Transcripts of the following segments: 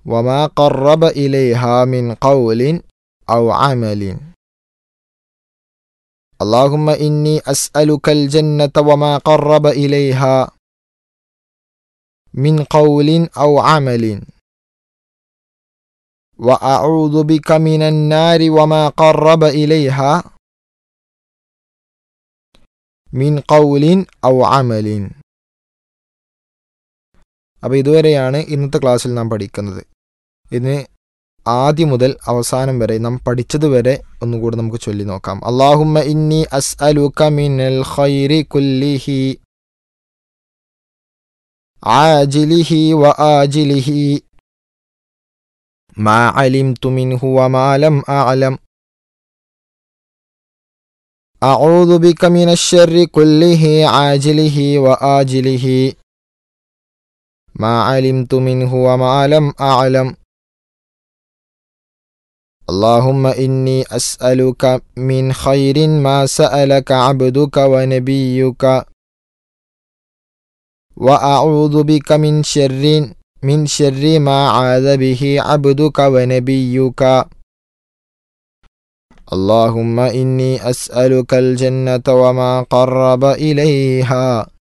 وما قرب إليها من قول أو عمل اللهم إني أسألك الجنة وما قرب إليها من قول أو عمل وأعوذ بك من النار وما قرب إليها മിൻ കൗലിൻ ഔ അമലിൻ അപ്പോൾ ഇതുവരെയാണ് ഇന്നത്തെ ക്ലാസ്സിൽ നാം പഠിക്കുന്നത് ഇതിന് ആദ്യം മുതൽ അവസാനം വരെ നാം പഠിച്ചത് വരെ ഒന്നുകൂടെ നമുക്ക് ചൊല്ലി നോക്കാം അള്ളാഹുമ്മ ഇന്നി അസ് അലുക മിനൽ ഖൈരി കുല്ലിഹി ആജിലിഹി വ ആജിലിഹി മാ അലിംതു മിൻഹു വമാ ലം അഅലം أعوذ بك من الشر كله عاجله وآجله ما علمت منه وما لم أعلم اللهم إني أسألك من خير ما سألك عبدك ونبيك وأعوذ بك من شر من شر ما عاذ به عبدك ونبيك اللهم إني أسألك الجنة وما قرب إليها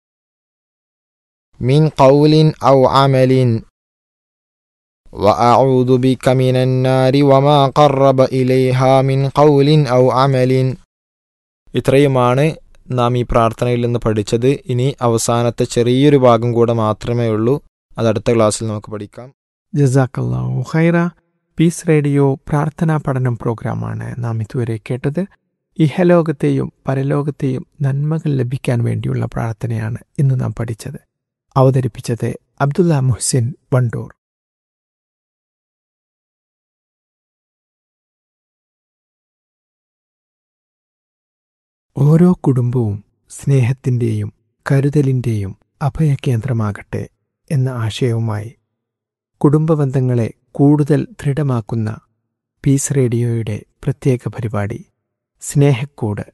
من قول أو عمل وأعوذ بك من النار وما قرب إليها من قول أو عمل ഇത്രയുമാണ് നാം ഈ പ്രാർത്ഥനയിൽ നിന്ന് പഠിച്ചത് ഇനി അവസാനത്തെ ചെറിയൊരു ഭാഗം കൂടെ മാത്രമേ ഉള്ളൂ അത് അടുത്ത ക്ലാസ്സിൽ നമുക്ക് പഠിക്കാം ജസാക്കല്ലാഹു ഖൈറ പീസ് റേഡിയോ പ്രാർത്ഥനാ പഠനം പ്രോഗ്രാമാണ് നാം ഇതുവരെ കേട്ടത് ഇഹലോകത്തെയും പരലോകത്തെയും നന്മകൾ ലഭിക്കാൻ വേണ്ടിയുള്ള പ്രാർത്ഥനയാണ് ഇന്ന് നാം പഠിച്ചത് അവതരിപ്പിച്ചത് അബ്ദുല്ല മുഹ്സിൻ വണ്ടൂർ ഓരോ കുടുംബവും സ്നേഹത്തിൻ്റെയും കരുതലിൻ്റെയും അഭയകേന്ദ്രമാകട്ടെ എന്ന ആശയവുമായി കുടുംബബന്ധങ്ങളെ കൂടുതൽ ദൃഢമാക്കുന്ന പീസ് റേഡിയോയുടെ പ്രത്യേക പരിപാടി സ്നേഹക്കൂട്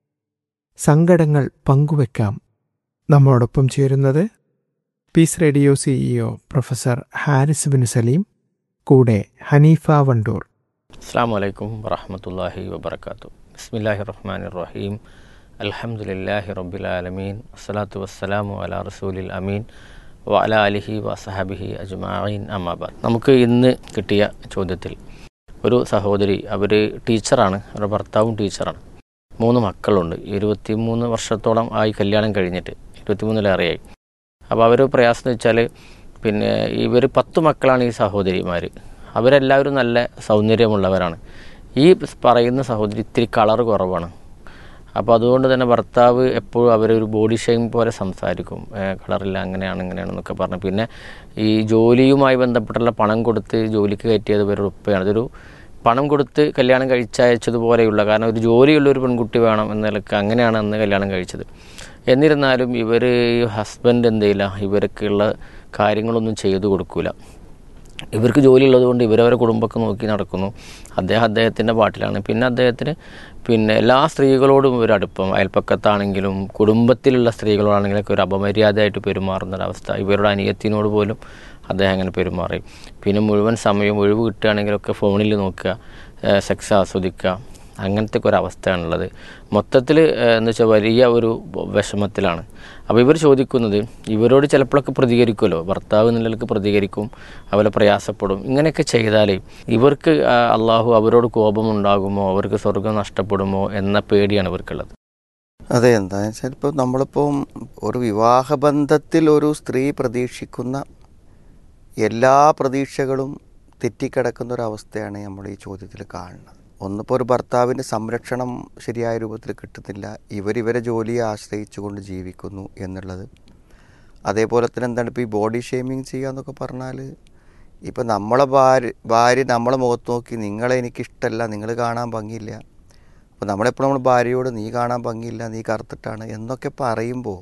സങ്കടങ്ങൾ പങ്കുവെക്കാം നമ്മോടൊപ്പം ചേരുന്നത് peace radio CEO professor Haris bin Saleem കൂടെ ഹനീഫ വണ്ടൂർ അസ്സാം വലൈക്കും വറഹമത്തല്ലാഹി വബർക്കാത്തു ബിസ്മില്ലാഹി റഹ്മാൻ റഹീം അൽഹംദുലില്ലാഹി റബ്ബിലാലമീൻ അസ്സലാത്തു വസ്സലാമു അലാ റസൂലിൽ അമീൻ വ അല അലിഹി വസഹബിഹി അജ്മാഈൻ അമ്മാബാദ് നമുക്ക് ഇന്ന് കിട്ടിയ ചോദ്യത്തിൽ ഒരു സഹോദരി അവർ ടീച്ചറാണ് അവരുടെ ഭർത്താവും ടീച്ചറാണ് മൂന്ന് മക്കളുണ്ട് ഇരുപത്തിമൂന്ന് വർഷത്തോളം ആയി കല്യാണം കഴിഞ്ഞിട്ട് ഇരുപത്തിമൂന്നിലേറെയായി അപ്പോൾ അവർ പ്രയാസം എന്ന് വെച്ചാൽ പിന്നെ ഇവർ പത്ത് മക്കളാണ് ഈ സഹോദരിമാർ അവരെല്ലാവരും നല്ല സൗന്ദര്യമുള്ളവരാണ് ഈ പറയുന്ന സഹോദരി ഇത്തിരി കളർ കുറവാണ് അപ്പോൾ അതുകൊണ്ട് തന്നെ ഭർത്താവ് എപ്പോഴും അവരൊരു ബോഡി ഷെയിം പോലെ സംസാരിക്കും കളറില്ല അങ്ങനെയാണ് ഇങ്ങനെയാണെന്നൊക്കെ പറഞ്ഞു പിന്നെ ഈ ജോലിയുമായി ബന്ധപ്പെട്ടുള്ള പണം കൊടുത്ത് ജോലിക്ക് കയറ്റിയത് ഇവരുടെ ഉപ്പയാണ് അതൊരു പണം കൊടുത്ത് കല്യാണം കഴിച്ചയച്ചതുപോലെയുള്ള കാരണം ഒരു ജോലിയുള്ള ഒരു പെൺകുട്ടി വേണം എന്ന നിലക്ക് അങ്ങനെയാണ് അന്ന് കല്യാണം കഴിച്ചത് എന്നിരുന്നാലും ഇവർ ഹസ്ബൻഡ് എന്തെയില്ല ഇവർക്കുള്ള കാര്യങ്ങളൊന്നും ചെയ്തു കൊടുക്കില്ല ഇവർക്ക് ജോലി ഉള്ളതുകൊണ്ട് ഇവരവരെ കുടുംബമൊക്കെ നോക്കി നടക്കുന്നു അദ്ദേഹം അദ്ദേഹത്തിൻ്റെ പാട്ടിലാണ് പിന്നെ അദ്ദേഹത്തിന് പിന്നെ എല്ലാ സ്ത്രീകളോടും ഒരു അടുപ്പം അയൽപ്പക്കത്താണെങ്കിലും കുടുംബത്തിലുള്ള സ്ത്രീകളോടാണെങ്കിലൊക്കെ ഒരു അപമര്യാദയായിട്ട് പെരുമാറുന്നൊരവസ്ഥ ഇവരുടെ അനിയത്തിനോട് പോലും അദ്ദേഹം അങ്ങനെ പെരുമാറി പിന്നെ മുഴുവൻ സമയം ഒഴിവ് കിട്ടുകയാണെങ്കിലൊക്കെ ഫോണിൽ നോക്കുക സെക്സ് ആസ്വദിക്കുക അങ്ങനത്തെ ഒക്കെ ഒരു അവസ്ഥയാണുള്ളത് മൊത്തത്തിൽ എന്ന് വെച്ചാൽ വലിയ ഒരു വിഷമത്തിലാണ് അപ്പോൾ ഇവർ ചോദിക്കുന്നത് ഇവരോട് ചിലപ്പോഴൊക്കെ പ്രതികരിക്കുമല്ലോ ഭർത്താവ് എന്നുള്ളവർക്ക് പ്രതികരിക്കും അവരെ പ്രയാസപ്പെടും ഇങ്ങനെയൊക്കെ ചെയ്താൽ ഇവർക്ക് അള്ളാഹു അവരോട് കോപമുണ്ടാകുമോ അവർക്ക് സ്വർഗം നഷ്ടപ്പെടുമോ എന്ന പേടിയാണ് ഇവർക്കുള്ളത് അതെ എന്താ വെച്ചാൽ ഇപ്പോൾ നമ്മളിപ്പം ഒരു വിവാഹബന്ധത്തിൽ ഒരു സ്ത്രീ പ്രതീക്ഷിക്കുന്ന എല്ലാ പ്രതീക്ഷകളും തെറ്റിക്കിടക്കുന്ന ഒരവസ്ഥയാണ് നമ്മൾ ഈ ചോദ്യത്തിൽ കാണുന്നത് ഒന്നിപ്പോൾ ഒരു ഭർത്താവിൻ്റെ സംരക്ഷണം ശരിയായ രൂപത്തിൽ കിട്ടുന്നില്ല ഇവരിവരെ ജോലിയെ ആശ്രയിച്ചുകൊണ്ട് ജീവിക്കുന്നു എന്നുള്ളത് അതേപോലെ തന്നെ എന്താണ് ഇപ്പോൾ ഈ ബോഡി ഷേമിങ് ചെയ്യുക എന്നൊക്കെ പറഞ്ഞാൽ ഇപ്പം നമ്മളെ ഭാര്യ ഭാര്യ നമ്മളെ മുഖത്ത് നോക്കി നിങ്ങളെ എനിക്കിഷ്ടമല്ല നിങ്ങൾ കാണാൻ ഭംഗിയില്ല അപ്പോൾ നമ്മളെപ്പോഴും നമ്മൾ ഭാര്യയോട് നീ കാണാൻ ഭംഗിയില്ല നീ കറുത്തിട്ടാണ് എന്നൊക്കെ പറയുമ്പോൾ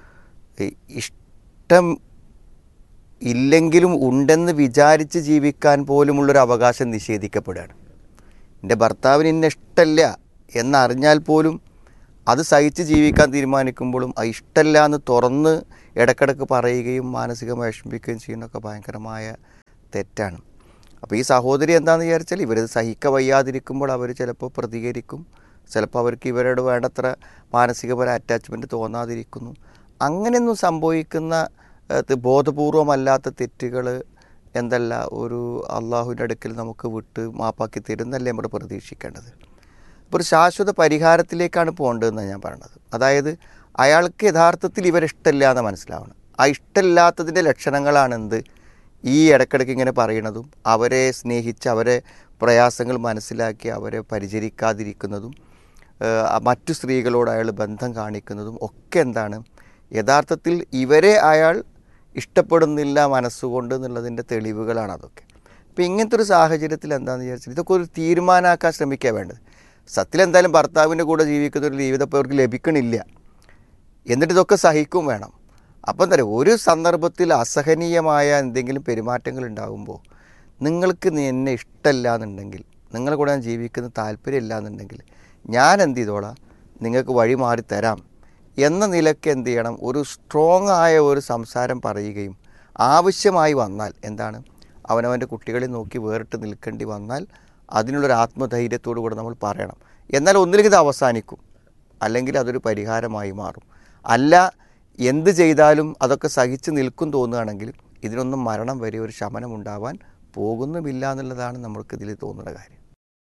ഇഷ്ടം ഇല്ലെങ്കിലും ഉണ്ടെന്ന് വിചാരിച്ച് ജീവിക്കാൻ പോലുമുള്ളൊരു അവകാശം നിഷേധിക്കപ്പെടുകയാണ് എൻ്റെ ഭർത്താവിന് ഇന്ന ഇഷ്ടമല്ല എന്നറിഞ്ഞാൽ പോലും അത് സഹിച്ച് ജീവിക്കാൻ തീരുമാനിക്കുമ്പോഴും ആ ഇഷ്ടമല്ല എന്ന് തുറന്ന് ഇടക്കിടക്ക് പറയുകയും മാനസികമായി വിഷമിക്കുകയും ചെയ്യുന്നതൊക്കെ ഭയങ്കരമായ തെറ്റാണ് അപ്പോൾ ഈ സഹോദരി എന്താണെന്ന് വിചാരിച്ചാൽ ഇവരിത് സഹിക്ക വയ്യാതിരിക്കുമ്പോൾ അവർ ചിലപ്പോൾ പ്രതികരിക്കും ചിലപ്പോൾ അവർക്ക് ഇവരോട് വേണ്ടത്ര മാനസികപര അറ്റാച്ച്മെൻറ്റ് തോന്നാതിരിക്കുന്നു അങ്ങനെയൊന്നും സംഭവിക്കുന്ന ഏഹ്, ത് ബോധപൂർവമല്ലാത്ത തെറ്റുകൾ എന്തല്ല ഒരു അള്ളാഹുവിൻ്റെ അടുക്കൽ നമുക്ക് വിട്ട് മാപ്പാക്കി തരുന്നല്ലേ നമ്മൾ പ്രതീക്ഷിക്കേണ്ടത് ഇപ്പോൾ ഒരു ശാശ്വത പരിഹാരത്തിലേക്കാണ് പോകേണ്ടതെന്നാണ് ഞാൻ പറയണത് അതായത് അയാൾക്ക് യഥാർത്ഥത്തിൽ ഇവരെ ഇഷ്ടമില്ല എന്ന് മനസ്സിലാവണം ആ ഇഷ്ടമില്ലാത്തതിൻ്റെ ലക്ഷണങ്ങളാണ് എന്ത് ഈ ഇടയ്ക്കിടയ്ക്ക് ഇങ്ങനെ പറയണതും അവരെ സ്നേഹിച്ച് അവരെ പ്രയാസങ്ങൾ മനസ്സിലാക്കി അവരെ പരിചരിക്കാതിരിക്കുന്നതും ഏഹ്, മറ്റു സ്ത്രീകളോട് അയാൾ ബന്ധം കാണിക്കുന്നതും ഒക്കെ എന്താണ് യഥാർത്ഥത്തിൽ ഇവരെ അയാൾ ഇഷ്ടപ്പെടുന്നില്ല മനസ്സുകൊണ്ട് എന്നുള്ളതിൻ്റെ തെളിവുകളാണ് അതൊക്കെ അപ്പോൾ ഇങ്ങനത്തെ ഒരു സാഹചര്യത്തിൽ എന്താണെന്ന് വിചാരിച്ചാൽ ഇതൊക്കെ ഒരു തീരുമാനമാക്കാൻ ശ്രമിക്കുക വേണ്ടത് സത്യത്തിൽ എന്തായാലും ഭർത്താവിൻ്റെ കൂടെ ജീവിക്കുന്ന ഒരു ജീവിതം ഇപ്പോൾ അവർക്ക് ലഭിക്കണില്ല എന്നിട്ട് ഇതൊക്കെ സഹിക്കും വേണം അപ്പം എന്താ പറയുക ഒരു സന്ദർഭത്തിൽ അസഹനീയമായ എന്തെങ്കിലും പെരുമാറ്റങ്ങൾ ഉണ്ടാകുമ്പോൾ നിങ്ങൾക്ക് നീ എന്നെ ഇഷ്ടമല്ല എന്നുണ്ടെങ്കിൽ നിങ്ങളെ കൂടെ ഞാൻ ജീവിക്കുന്ന താല്പര്യമില്ല എന്നുണ്ടെങ്കിൽ ഞാൻ എന്ത് ചെയ്തോളാം നിങ്ങൾക്ക് വഴി മാറി തരാം എന്ന നിലയ്ക്ക് എന്ത് ചെയ്യണം ഒരു സ്ട്രോങ് ആയ ഒരു സംസാരം പറയുകയും ആവശ്യമായി വന്നാൽ എന്താണ് അവനവൻ്റെ കുട്ടികളെ നോക്കി വേറിട്ട് നിൽക്കേണ്ടി വന്നാൽ അതിനുള്ളൊരു ആത്മധൈര്യത്തോടു കൂടെ നമ്മൾ പറയണം എന്നാൽ ഒന്നിലേക്ക് ഇത് അവസാനിക്കും അല്ലെങ്കിൽ അതൊരു പരിഹാരമായി മാറും അല്ല എന്ത് ചെയ്താലും അതൊക്കെ സഹിച്ച് നിൽക്കും തോന്നുകയാണെങ്കിൽ ഇതിനൊന്നും മരണം വരെ ഒരു ശമനം ഉണ്ടാവാൻ പോകുന്നുമില്ല എന്നുള്ളതാണ് നമ്മൾക്കിതിൽ തോന്നുന്ന കാര്യം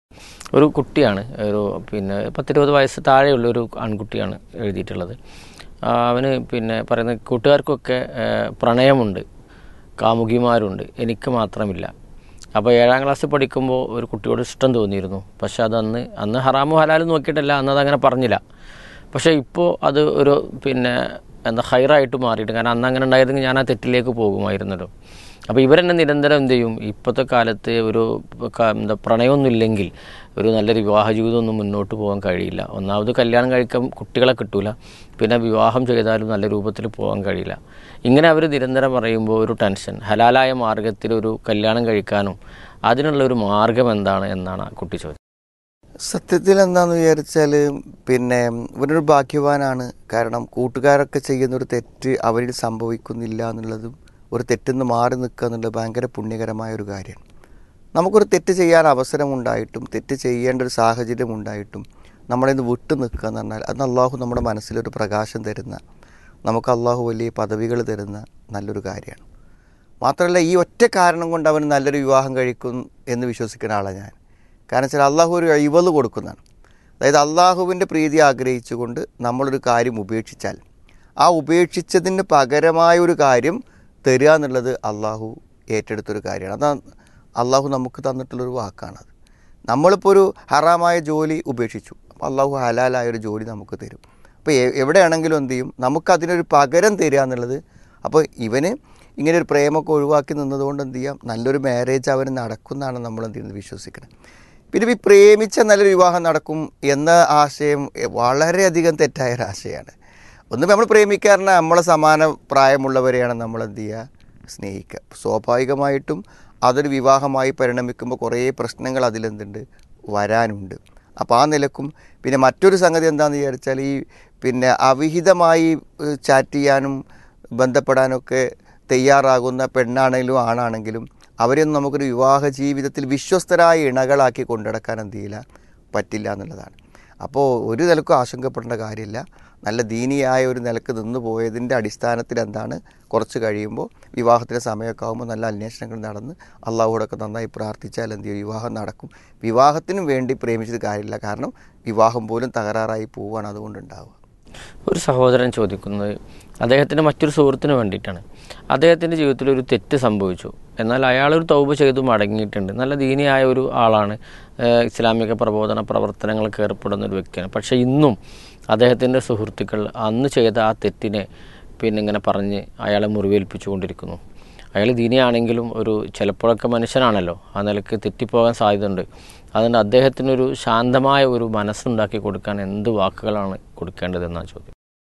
ഒരു കുട്ടിയാണ് ഒരു പിന്നെ പത്തിരുപത് വയസ്സ് താഴെയുള്ള ഒരു ആൺകുട്ടിയാണ് എഴുതിയിട്ടുള്ളത് ആ, അവന് പിന്നെ പറയുന്ന കൂട്ടുകാർക്കൊക്കെ ആ, പ്രണയമുണ്ട് കാമുകിമാരുണ്ട് എനിക്ക് മാത്രമില്ല അപ്പോൾ ഏഴാം ക്ലാസ്സിൽ പഠിക്കുമ്പോൾ ഒരു കുട്ടിയോട് ഇഷ്ടം തോന്നിയിരുന്നു പക്ഷെ അത് അന്ന് അന്ന് ഹറാമു ഹലാലും നോക്കിയിട്ടല്ല അന്ന് അതങ്ങനെ പറഞ്ഞില്ല പക്ഷേ ഇപ്പോൾ അത് ഒരു പിന്നെ എന്താ ഹൈറായിട്ട് മാറിയിട്ട് കാരണം അന്ന് അങ്ങനെ ഉണ്ടായിരുന്നെങ്കിൽ ഞാൻ ആ തെറ്റിലേക്ക് പോകുമായിരുന്നല്ലോ അപ്പോൾ ഇവരെന്നെ നിരന്തരം എന്ത് ചെയ്യും ഇപ്പോഴത്തെ കാലത്ത് ഒരു ക- എന്താ പ്രണയമൊന്നും ഇല്ലെങ്കിൽ ഒരു നല്ലൊരു വിവാഹ ജീവിതമൊന്നും മുന്നോട്ട് പോകാൻ കഴിയില്ല ഒന്നാമത് കല്യാണം കഴിക്കാൻ കുട്ടികളെ കിട്ടൂല പിന്നെ വിവാഹം ചെയ്താലും നല്ല രൂപത്തിൽ പോകാൻ കഴിയില്ല ഇങ്ങനെ അവർ നിരന്തരം പറയുമ്പോൾ ഒരു ടെൻഷൻ ഹലാലായ മാർഗത്തിൽ ഒരു കല്യാണം കഴിക്കാനും അതിനുള്ള ഒരു മാർഗം എന്താണ് എന്നാണ് ആ കുട്ടി ചോദിച്ചത് സത്യത്തിൽ എന്താന്ന് വിചാരിച്ചാൽ പിന്നെ ഇവനൊരു ഭാഗ്യവാനാണ് കാരണം കൂട്ടുകാരൊക്കെ ചെയ്യുന്ന ഒരു തെറ്റ് അവരിൽ സംഭവിക്കുന്നില്ല എന്നുള്ളതും ഒരു തെറ്റിന്ന് മാറി നിൽക്കുക എന്നുള്ളത് ഭയങ്കര പുണ്യകരമായ ഒരു കാര്യമാണ് നമുക്കൊരു തെറ്റ് ചെയ്യാൻ അവസരമുണ്ടായിട്ടും തെറ്റ് ചെയ്യേണ്ട ഒരു സാഹചര്യം ഉണ്ടായിട്ടും നമ്മളിന്ന് വിട്ടു നിൽക്കുക എന്ന് പറഞ്ഞാൽ അത് അള്ളാഹു നമ്മുടെ മനസ്സിലൊരു പ്രകാശം തരുന്ന നമുക്ക് അള്ളാഹു വലിയ പദവികൾ തരുന്ന നല്ലൊരു കാര്യമാണ് മാത്രമല്ല ഈ ഒറ്റ കാരണം കൊണ്ട് അവൻ നല്ലൊരു വിവാഹം കഴിക്കും എന്ന് വിശ്വസിക്കുന്ന ആളാണ് ഞാൻ കാരണം വെച്ചാൽ അള്ളാഹു ഒരു ഇവല് കൊടുക്കുന്നതാണ് അതായത് അള്ളാഹുവിൻ്റെ പ്രീതി ആഗ്രഹിച്ചുകൊണ്ട് നമ്മളൊരു കാര്യം ഉപേക്ഷിച്ചാൽ ആ ഉപേക്ഷിച്ചതിന് പകരമായ ഒരു കാര്യം തരിക എന്നുള്ളത് അള്ളാഹു ഏറ്റെടുത്തൊരു കാര്യമാണ് അതാണ് അള്ളാഹു നമുക്ക് തന്നിട്ടുള്ളൊരു വാക്കാണത് നമ്മളിപ്പോൾ ഒരു ഹറാമായ ജോലി ഉപേക്ഷിച്ചു അപ്പോൾ അള്ളാഹു ഹലാലായ ഒരു ജോലി നമുക്ക് തരും അപ്പോൾ എ- എവിടെയാണെങ്കിലും എന്ത് ചെയ്യും നമുക്കതിനൊരു പകരം തരിക എന്നുള്ളത് അപ്പോൾ ഇവന് ഇങ്ങനെ ഒരു പ്രേമൊക്കെ ഒഴിവാക്കി നിന്നതുകൊണ്ട് എന്ത് ചെയ്യാം നല്ലൊരു മാരേജ് അവന് നടക്കുന്നതാണ് നമ്മൾ എന്ത് ചെയ്യുന്നത് വിശ്വസിക്കുന്നത് പിന്നെ ഈ പ്രേമിച്ച നല്ലൊരു വിവാഹം നടക്കും എന്ന ആശയം എ, വളരെയധികം തെറ്റായ ഒരു ആശയമാണ് ഒന്ന് നമ്മൾ പ്രേമിക്കാറിന് നമ്മളെ സമാന പ്രായമുള്ളവരെയാണ് നമ്മൾ എന്ത് ചെയ്യുക സ്നേഹിക്കുക സ്വാഭാവികമായിട്ടും അതൊരു വിവാഹമായി പരിണമിക്കുമ്പോൾ കുറേ പ്രശ്നങ്ങൾ അതിലെന്തുണ്ട് വരാനുണ്ട് അപ്പോൾ ആ നിലക്കും പിന്നെ മറ്റൊരു സംഗതി എന്താണെന്ന് വിചാരിച്ചാൽ ഈ പിന്നെ അവിഹിതമായി ഏഹ്, ചാറ്റ് ചെയ്യാനും ബന്ധപ്പെടാനൊക്കെ തയ്യാറാകുന്ന പെണ്ണാണെങ്കിലും ആണാണെങ്കിലും അവരെയൊന്നും നമുക്കൊരു വിവാഹ ജീവിതത്തിൽ വിശ്വസ്തരായ ഇണകളാക്കി കൊണ്ടുനടക്കാൻ എന്ത് ചെയ്യില്ല പറ്റില്ല എന്നുള്ളതാണ് അപ്പോൾ ഒരു നിലക്കും ആശങ്കപ്പെടേണ്ട കാര്യമില്ല നല്ല ദീനിയായ ഒരു നിലക്ക് നിന്ന് പോയതിൻ്റെ അടിസ്ഥാനത്തിൽ എന്താണ് കുറച്ച് കഴിയുമ്പോൾ വിവാഹത്തിൻ്റെ സമയമൊക്കെ ആകുമ്പോൾ നല്ല അന്വേഷണങ്ങൾ നടന്ന് അള്ളാഹുടൊക്കെ നന്നായി പ്രാർത്ഥിച്ചാൽ എന്ത് ചെയ്യും വിവാഹം നടക്കും വിവാഹത്തിനും വേണ്ടി പ്രേമിച്ചത് കാര്യമില്ല കാരണം വിവാഹം പോലും തകരാറായി പോവുകയാണ് അതുകൊണ്ടുണ്ടാവുക ഒരു സഹോദരൻ ചോദിക്കുന്നത് അദ്ദേഹത്തിൻ്റെ മറ്റൊരു സുഹൃത്തിന് വേണ്ടിയിട്ടാണ് അദ്ദേഹത്തിൻ്റെ ജീവിതത്തിൽ ഒരു തെറ്റ് സംഭവിച്ചു എന്നാൽ അയാളൊരു തൗബ ചെയ്തു മടങ്ങിയിട്ടുണ്ട് നല്ല ദീനിയായ ഒരു ആളാണ് ഏഹ് ഇസ്ലാമിക പ്രബോധന പ്രവർത്തനങ്ങൾക്ക് ഏർപ്പെടുന്ന ഒരു വ്യക്തിയാണ് പക്ഷേ ഇന്നും അദ്ദേഹത്തിൻ്റെ സുഹൃത്തുക്കൾ അന്ന് ചെയ്ത ആ തെറ്റിനെ പിന്നെ ഇങ്ങനെ പറഞ്ഞ് അയാളെ മുറിവേൽപ്പിച്ചുകൊണ്ടിരിക്കുന്നു അയാൾ ദീനിയാണെങ്കിലും ഒരു ചിലപ്പോഴൊക്കെ മനുഷ്യനാണല്ലോ ആ നിലക്ക് തെറ്റിപ്പോകാൻ സാധ്യതയുണ്ട് അതുകൊണ്ട് അദ്ദേഹത്തിനൊരു ശാന്തമായ ഒരു മനസ്സുണ്ടാക്കി കൊടുക്കാൻ എന്ത് വാക്കുകളാണ് കൊടുക്കേണ്ടതെന്നാണ് ചോദ്യം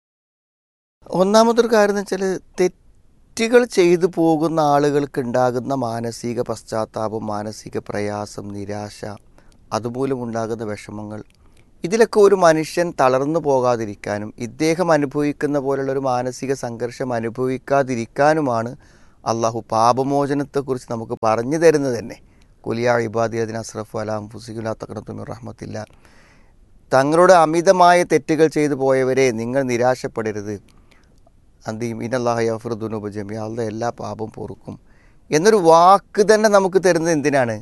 ഒന്നാമതൊരു കാര്യം എന്ന് വെച്ചാൽ തെറ്റുകൾ ചെയ്തു പോകുന്ന ആളുകൾക്ക് ഉണ്ടാകുന്ന മാനസിക പശ്ചാത്താപം മാനസിക പ്രയാസം നിരാശ അതുമൂലം ഉണ്ടാകുന്ന വിഷമങ്ങൾ ഇതിലൊക്കെ ഒരു മനുഷ്യൻ തളർന്നു പോകാതിരിക്കാനും ഇദ്ദേഹം അനുഭവിക്കുന്ന പോലുള്ള ഒരു മാനസിക സംഘർഷം അനുഭവിക്കാതിരിക്കാനുമാണ് അള്ളാഹു പാപമോചനത്തെക്കുറിച്ച് നമുക്ക് പറഞ്ഞു തരുന്നത് തന്നെ കുലിയ ഇബാദി അതിന് അസ്രഫ് അലാം ഫുസിഖുല തക്കണത്തുമിർ റഹ്മത്തില്ല തങ്ങളുടെ അമിതമായ തെറ്റുകൾ ചെയ്തു പോയവരെ നിങ്ങൾ നിരാശപ്പെടരുത് അന്തിയും ഇനല്ലാഹയഫുദുനുബ് ജമി അള്ള എല്ലാ പാപവും പൊറുക്കും എന്നൊരു വാക്ക് തന്നെ നമുക്ക് തരുന്നത് എന്തിനാണ്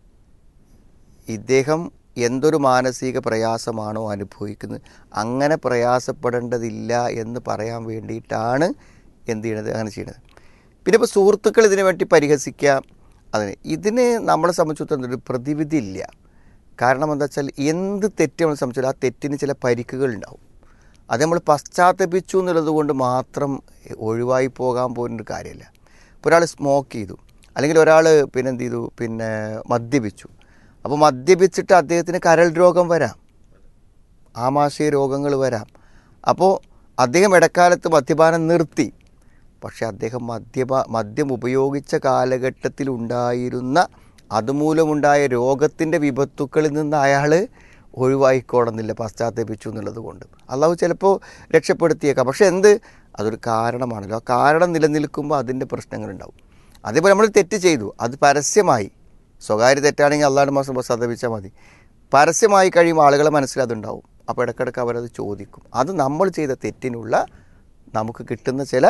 ഇദ്ദേഹം എന്തൊരു മാനസിക പ്രയാസമാണോ അനുഭവിക്കുന്നത് അങ്ങനെ പ്രയാസപ്പെടേണ്ടതില്ല എന്ന് പറയാൻ വേണ്ടിയിട്ടാണ് എന്ത് ചെയ്യണത് അങ്ങനെ ചെയ്യണത് പിന്നെ ഇപ്പോൾ സുഹൃത്തുക്കൾ ഇതിനു വേണ്ടി പരിഹസിക്കുക അതിന് ഇതിന് നമ്മളെ സംബന്ധിച്ചിടത്തോളം ഒരു പ്രതിവിധി ഇല്ല കാരണം എന്താ വെച്ചാൽ എന്ത് തെറ്റ് നമ്മളെ സംബന്ധിച്ചാൽ ആ തെറ്റിന് ചില പരിക്കുകൾ ഉണ്ടാവും അത് നമ്മൾ പശ്ചാത്തപിച്ചു എന്നുള്ളത് കൊണ്ട് മാത്രം ഒഴിവായി പോകാൻ പോകുന്നൊരു കാര്യമില്ല ഇപ്പോൾ ഒരാൾ സ്മോക്ക് ചെയ്തു അല്ലെങ്കിൽ ഒരാൾ പിന്നെ എന്ത് ചെയ്തു പിന്നെ മദ്യപിച്ചു അപ്പോൾ മദ്യപിച്ചിട്ട് അദ്ദേഹത്തിന് കരൾ രോഗം വരാം ആമാശയ രോഗങ്ങൾ വരാം അപ്പോൾ അദ്ദേഹം ഇടക്കാലത്ത് മദ്യപാനം നിർത്തി പക്ഷേ അദ്ദേഹം മദ്യപ മദ്യം ഉപയോഗിച്ച കാലഘട്ടത്തിൽ ഉണ്ടായിരുന്ന അതുമൂലമുണ്ടായ രോഗത്തിൻ്റെ വിപത്തുക്കളിൽ നിന്ന് അയാൾ ഒഴിവായിക്കോണമെന്നില്ല പശ്ചാത്തപിച്ചു എന്നുള്ളത് കൊണ്ട് അള്ളാഹു ചിലപ്പോൾ രക്ഷപ്പെടുത്തിയേക്കാം പക്ഷേ എന്ത് അതൊരു കാരണമാണല്ലോ ആ കാരണം നിലനിൽക്കുമ്പോൾ അതിൻ്റെ പ്രശ്നങ്ങളുണ്ടാവും അതേപോലെ നമ്മൾ തെറ്റ് ചെയ്തു അത് പരസ്യമായി സ്വകാര്യ തെറ്റാണെങ്കിൽ അള്ളാഹ് മാസം പശ്ചാത്തപിച്ചാൽ മതി പരസ്യമായി കഴിയുമ്പോൾ ആളുകളെ മനസ്സിൽ അതുണ്ടാവും അപ്പോൾ ഇടയ്ക്കിടയ്ക്ക് അവരത് ചോദിക്കും അത് നമ്മൾ ചെയ്ത തെറ്റിനുള്ള നമുക്ക് കിട്ടുന്ന ചില